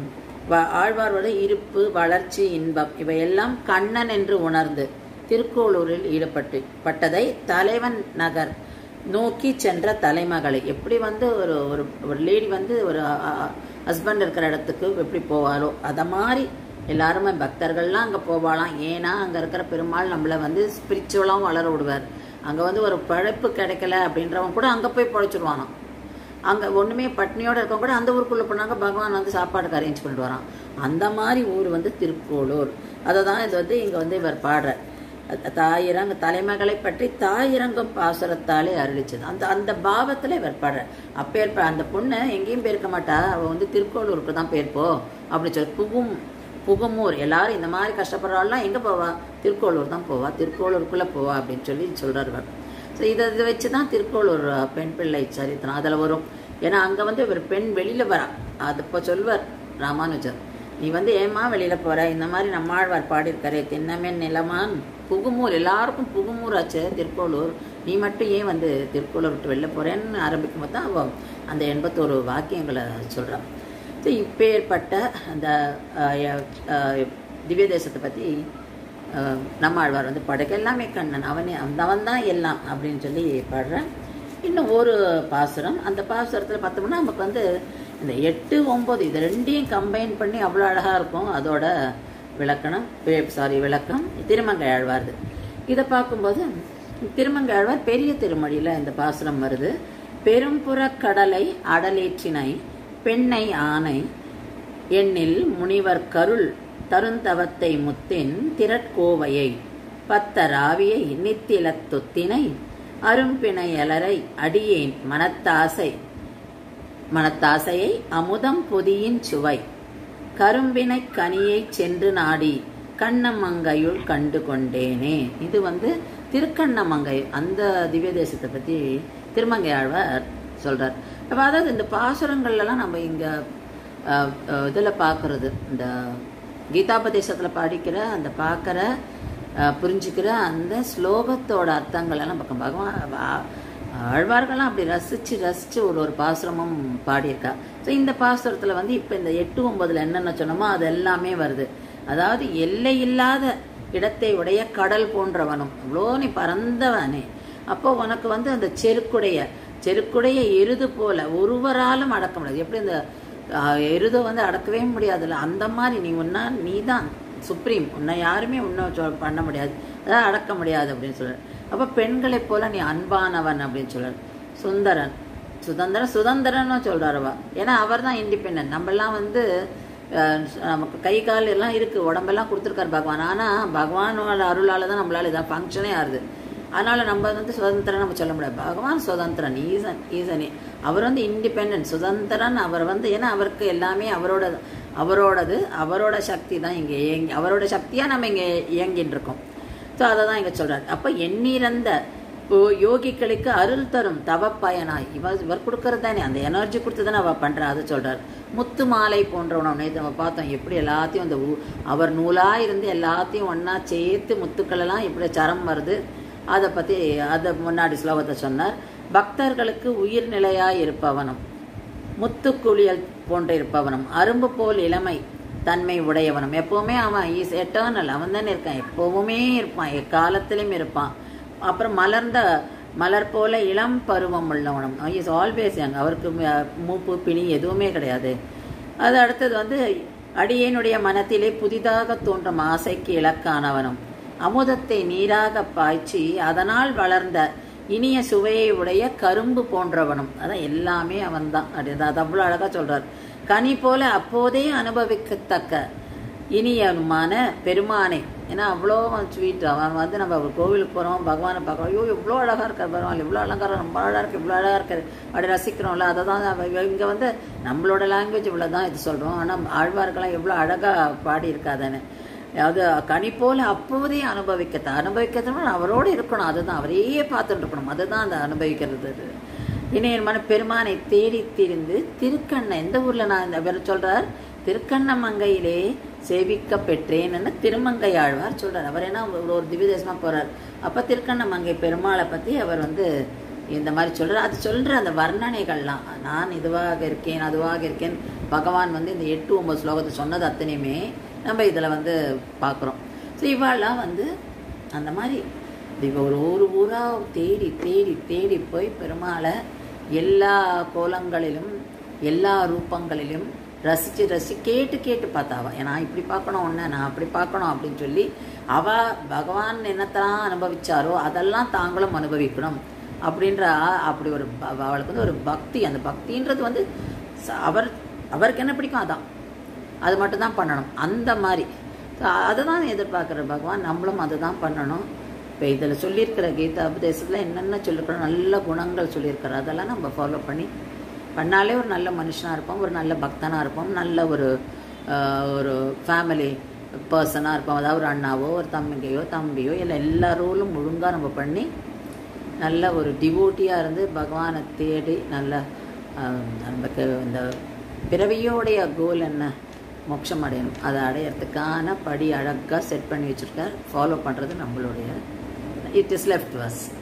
Speaker 1: வ- ஆழ்வாரோட இருப்பு வளர்ச்சி இன்பம் இவையெல்லாம் கண்ணன் என்று உணர்ந்து திருக்கோளூரில் ஈடுபட்டு பட்டதை தலைவன் நகர் நோக்கி சென்ற தலைமகளை எப்படி வந்து ஒரு ஒரு ஒரு லேடி வந்து ஒரு ஹஸ்பண்ட் இருக்கிற இடத்துக்கு எப்படி போவாரோ அத மாதிரி எல்லாருமே பக்தர்கள்லாம் அங்கே போவாளாம் ஏன்னா அங்கே இருக்கிற பெருமாள் நம்மளை வந்து ஸ்பிரிச்சுவலாகவும் வளர விடுவார் அங்கே வந்து ஒரு பழைப்பு கிடைக்கல அப்படின்றவன் கூட அங்கே போய் பழைச்சிடுவானாம் அங்கே ஒன்றுமே பட்னியோட இருக்கவங்க கூட அந்த ஊருக்குள்ளே போனாங்க பகவான் வந்து சாப்பாடுக்கு அரேஞ்ச் பண்ணிட்டு வரான் அந்த மாதிரி ஊர் வந்து திருக்கோளூர் அதை தான் இது வந்து இங்கே வந்து இவர் பாடுறார் அ- தாயிரங்க தலைமகளை பற்றி தாயிரங்கும் பாசுரத்தாலே அருளிச்சது அந்த அந்த பாவத்தில் இவர் பாடுறார் அப்பேர் அந்த பொண்ணு எங்கேயும் போயிருக்க மாட்டா அவள் வந்து திருக்கோளூருக்கு தான் போயிருப்போ அப்படி சொல்லி புகும் புகுமூர் எல்லாரும் இந்த மாதிரி கஷ்டப்படுறாள்லாம் எங்கே போவா திருக்கோளூர் தான் போவா திருக்கோளூருக்குள்ளே போவா அப்படின்னு சொல்லி சொல்றார் இவர் ஸோ இதை இதை வச்சு தான் திருக்கோளூர் அஹ், பெண் பிள்ளை சரித்திரம் அதில் வரும் ஏன்னா அங்கே வந்து ஒரு பெண் வெளியில் வரா அது இப்போ சொல்வார் ராமானுஜர் நீ வந்து ஏமா வெளியில் போற இந்த மாதிரி நம்மாழ்வார் பாடியிருக்காரே தென்னமேன் நிலமான் புகுமூர் எல்லாருக்கும் புகுமூர் ஆச்சு திருக்கோளூர் நீ மட்டும் ஏன் வந்து திருக்கோளூர் விட்டு வெளில போறேன்னு ஆரம்பிக்கும் போது தான் அவ அந்த எண்பத்தோரு வாக்கியங்களை சொல்றான் ஸோ இப்பேற்பட்ட அந்த அஹ், அஹ், திவ்ய தேசத்தை பற்றி நம்மாழ்வார் வந்து பாடுக்க எல்லாமே கண்ணன் அவனே அவன் தான் எல்லாம் அப்படின்னு சொல்லி பாடுறேன் இன்னும் ஒரு பாசுரம் அந்த பாசுரத்தில் பார்த்தோம்னா நமக்கு வந்து இந்த எட்டு ஒம்பது இது ரெண்டையும் கம்பைன் பண்ணி அவ்வளோ அழகாக இருக்கும் அதோட விளக்கணம் சாரி விளக்கம் திருமங்கை ஆழ்வார்து இதை பார்க்கும்போது திருமங்கை ஆழ்வார் பெரிய திருமொழியில் இந்த பாசுரம் வருது பெரும்புறக் கடலை அடலேற்றினை பெண்ணை ஆணை எண்ணில் முனிவர் கருள் தருந்தவத்தை முத்தின் திரட்கோவையை பத்தராவியை நித்திலத் தொத்தினை அரும்பிணை அலரை அடியேன் மனத்தாசை மனத்தாசையை அமுதம் பொதியின் சுவை கரும்பினை கனியை சென்று நாடி கண்ணமங்கையுள் கண்டு கொண்டேனே இது வந்து திருக்கண்ணமங்கை அந்த திவ்ய தேசத்தை பத்தி திருமங்கை ஆழ்வார் சொல்றார் அப்ப அதாவது இந்த பாசுரங்கள்லாம் நம்ம இங்க அஹ், அஹ், இதுல பார்க்கறது இந்த கீதாபதேசத்துல படிக்கிற அந்த பார்க்குற புரிஞ்சுக்கிற அந்த ஸ்லோகத்தோட அர்த்தங்கள் எல்லாம் பக்கம் பகவான் ஆ- ஆழ்வார்கள்லாம் அப்படி ரசிச்சு ரசிச்சு ஒரு ஒரு பாசுரமும் பாடியிருக்கா ஸோ இந்த பாசுரத்துல வந்து இப்போ இந்த எட்டு ஒன்பதுல என்னென்ன சொன்னோமோ அது எல்லாமே வருது அதாவது எல்லை இல்லாத இடத்தை உடைய கடல் போன்றவனும் இவ்வளோ நீ பறந்தவனே அப்போ உனக்கு வந்து அந்த செருக்குடைய செருக்குடைய எருது போல ஒருவராலும் அடக்க முடியாது எப்படி இந்த ஆஹ், எருதை வந்து அடக்கவே முடியாதுல்ல அந்த மாதிரி நீ உன்னா நீ தான் சுப்ரீம் உன்னை யாருமே உன்னை சொ- பண்ண முடியாது அதான் அடக்க முடியாது அப்படின்னு சொல்றாரு அப்போ பெண்களைப் போல நீ அன்பானவன் அப்படின்னு சொல்றாரு சுந்தரன் சுதந்திரன் சுதந்திரன்னு சொல்றாருவா ஏன்னா அவர் தான் இண்டிபெண்ட் நம்மெல்லாம் வந்து அஹ், நமக்கு கை கால் எல்லாம் இருக்கு உடம்பெல்லாம் கொடுத்துருக்காரு பகவான் ஆனா பகவானோட அருளால தான் நம்மளால இதான் ஃபங்க்ஷனே ஆகுது அதனால நம்ம வந்து சுதந்திரம் நம்ம சொல்ல முடியாது பகவான் சுதந்திரன் ஈசன் ஈசனே அவர் வந்து இண்டிபெண்டன்ட் சுதந்திரன் அவர் வந்து ஏன்னா அவருக்கு எல்லாமே அவரோட அவரோடது அவரோட சக்தி தான் இங்கே இயங்கி அவரோட சக்தியா நம்ம இங்கே இயங்கின்னு இருக்கோம் ஸோ அதை தான் இங்கே சொல்றாரு அப்போ எண்ணிறந்த ஓ- யோகிகளுக்கு அருள் தரும் தவப்பயனாய் இவர் இவர் கொடுக்கறது தானே அந்த எனர்ஜி கொடுத்து தானே அவ பண்றா அதை சொல்றாரு முத்து மாலை போன்றவனும் நேற்று நம்ம பார்த்தோம் எப்படி எல்லாத்தையும் அந்த ஊ- அவர் நூலா இருந்து எல்லாத்தையும் ஒண்ணா சேர்த்து முத்துக்கள் எல்லாம் எப்படி சரம் வருது அதை பத்தி அதை முன்னாடி ஸ்லோகத்தை சொன்னார் பக்தர்களுக்கு உயிர்நிலையாய் இருப்பவனும் முத்துக்குளியல் போன்று இருப்பவனும் அரும்பு போல் இளமை தன்மை உடையவனும் எப்பவுமே அவன் இஸ் எட்டர்னல் அவன் தானே இருக்கான் எப்பவுமே இருப்பான் எக்காலத்திலும் இருப்பான் அப்புறம் மலர்ந்த மலர் போல இளம் பருவம் உள்ளவனும் இஸ் ஆல்வேஸ் யங் அவருக்கு ம- மூப்பு பிணி எதுவுமே கிடையாது அது அடுத்தது வந்து அடியேனுடைய மனத்திலே புதிதாக தோன்றும் ஆசைக்கு இலக்கானவனும் அமுதத்தை நீராக பாய்ச்சி அதனால் வளர்ந்த இனிய சுவையை உடைய கரும்பு போன்றவனும் அதான் எல்லாமே அவன்தான் அப்படின்னு அது அவ்வளோ அழகா சொல்றார் கனி போல அப்போதே அனுபவிக்கத்தக்க இனியனுமான பெருமானை ஏன்னா அவ்வளோ ஸ்வீட் அவன் வந்து நம்ம ஒரு கோவிலுக்கு போகிறோம் பகவானை பார்க்குறோம் ஐயோ இவ்வளோ அழகாக இருக்கார் பரவாயில்ல இவ்வளோ அலங்காரம் ரொம்ப அழகாக இருக்கு இவ்வளோ அழகாக இருக்காரு அப்படி ரசிக்கிறோம்ல அதை தான் இங்கே வந்து நம்மளோட லாங்குவேஜ் இவ்வளோ தான் இது சொல்கிறோம் ஆனால் ஆழ்வார்கள்லாம் எவ்வளோ அழகாக பாடி இருக்காதானே அதாவது கனி போல அப்போதே அனுபவிக்கத்த அனுபவிக்கிறதுனா அவரோடு இருக்கணும் அதுதான் அவரையே பார்த்துட்டு இருக்கணும் அதுதான் அந்த அனுபவிக்கிறது அது. இணையமான பெருமானை தேடி திரிந்து திருக்கண்ண எந்த ஊர்ல நான் இந்த இவர் சொல்றார் திருக்கண்ணமங்கையிலே சேவிக்க பெற்றேன்னு திருமங்கை ஆழ்வார் சொல்றார் அவர் என்ன ஒரு ஒரு திவ்ய தேசமா போறார் அப்ப திருக்கண்ணமங்கை பெருமாளை பத்தி அவர் வந்து இந்த மாதிரி சொல்கிற அது சொல்கிற அந்த வர்ணனைகள்லாம் நான் இதுவாக இருக்கேன் அதுவாக இருக்கேன் பகவான் வந்து இந்த எட்டு ஒன்பது ஸ்லோகத்தை சொன்னது அத்தனையுமே நம்ம இதில் வந்து பார்க்குறோம் ஸோ இவாள்லாம் வந்து அந்த மாதிரி இவ ஒரு ஒரு ஊராக தேடி தேடி தேடி போய் பெருமாளை எல்லா கோலங்களிலும் எல்லா ரூபங்களிலும் ரசித்து ரசி கேட்டு கேட்டு பார்த்தாவா ஏன்னா இப்படி பார்க்கணும் ஒன்று நான் அப்படி பார்க்கணும் அப்படின்னு சொல்லி அவ பகவான் என்னத்தெல்லாம் அனுபவிச்சாரோ அதெல்லாம் தாங்களும் அனுபவிக்கணும் அப்படின்ற அப்படி ஒரு ப- அவளுக்கு வந்து ஒரு பக்தி அந்த பக்தின்றது வந்து ச- அவர் அவருக்கு என்ன பிடிக்கும் அதான் அது மட்டும்தான் பண்ணணும் அந்த மாதிரி அதை தான் எதிர்பார்க்குற பகவான் நம்மளும் அதை தான் பண்ணணும் இப்போ இதில் சொல்லியிருக்கிற கீதா உபதேசத்தில் என்னென்ன சொல்லியிருக்கிறோம் நல்ல குணங்கள் சொல்லியிருக்கிறார் அதெல்லாம் நம்ம ஃபாலோ பண்ணி பண்ணாலே ஒரு நல்ல மனுஷனாக இருப்போம் ஒரு நல்ல பக்தனாக இருப்போம் நல்ல ஒரு ஆஹ், ஒரு ஃபேமிலி பர்சனாக இருப்போம் அதாவது ஒரு அண்ணாவோ ஒரு தம்பிகையோ தம்பியோ இல்லை எல்லா ரோலும் ஒழுங்காக நம்ம பண்ணி நல்ல ஒரு டிவோட்டியாக இருந்து பகவானை தேடி நல்ல ஆஹ், நமக்கு இந்த பிறவியோடைய கோல் என்ன மோட்சம் அடையணும் அதை அடையறதுக்கான படி அழகாக செட் பண்ணி வச்சுருக்கார் ஃபாலோ பண்ணுறது நம்மளுடைய இட் இஸ் லெஃப்ட் வஸ்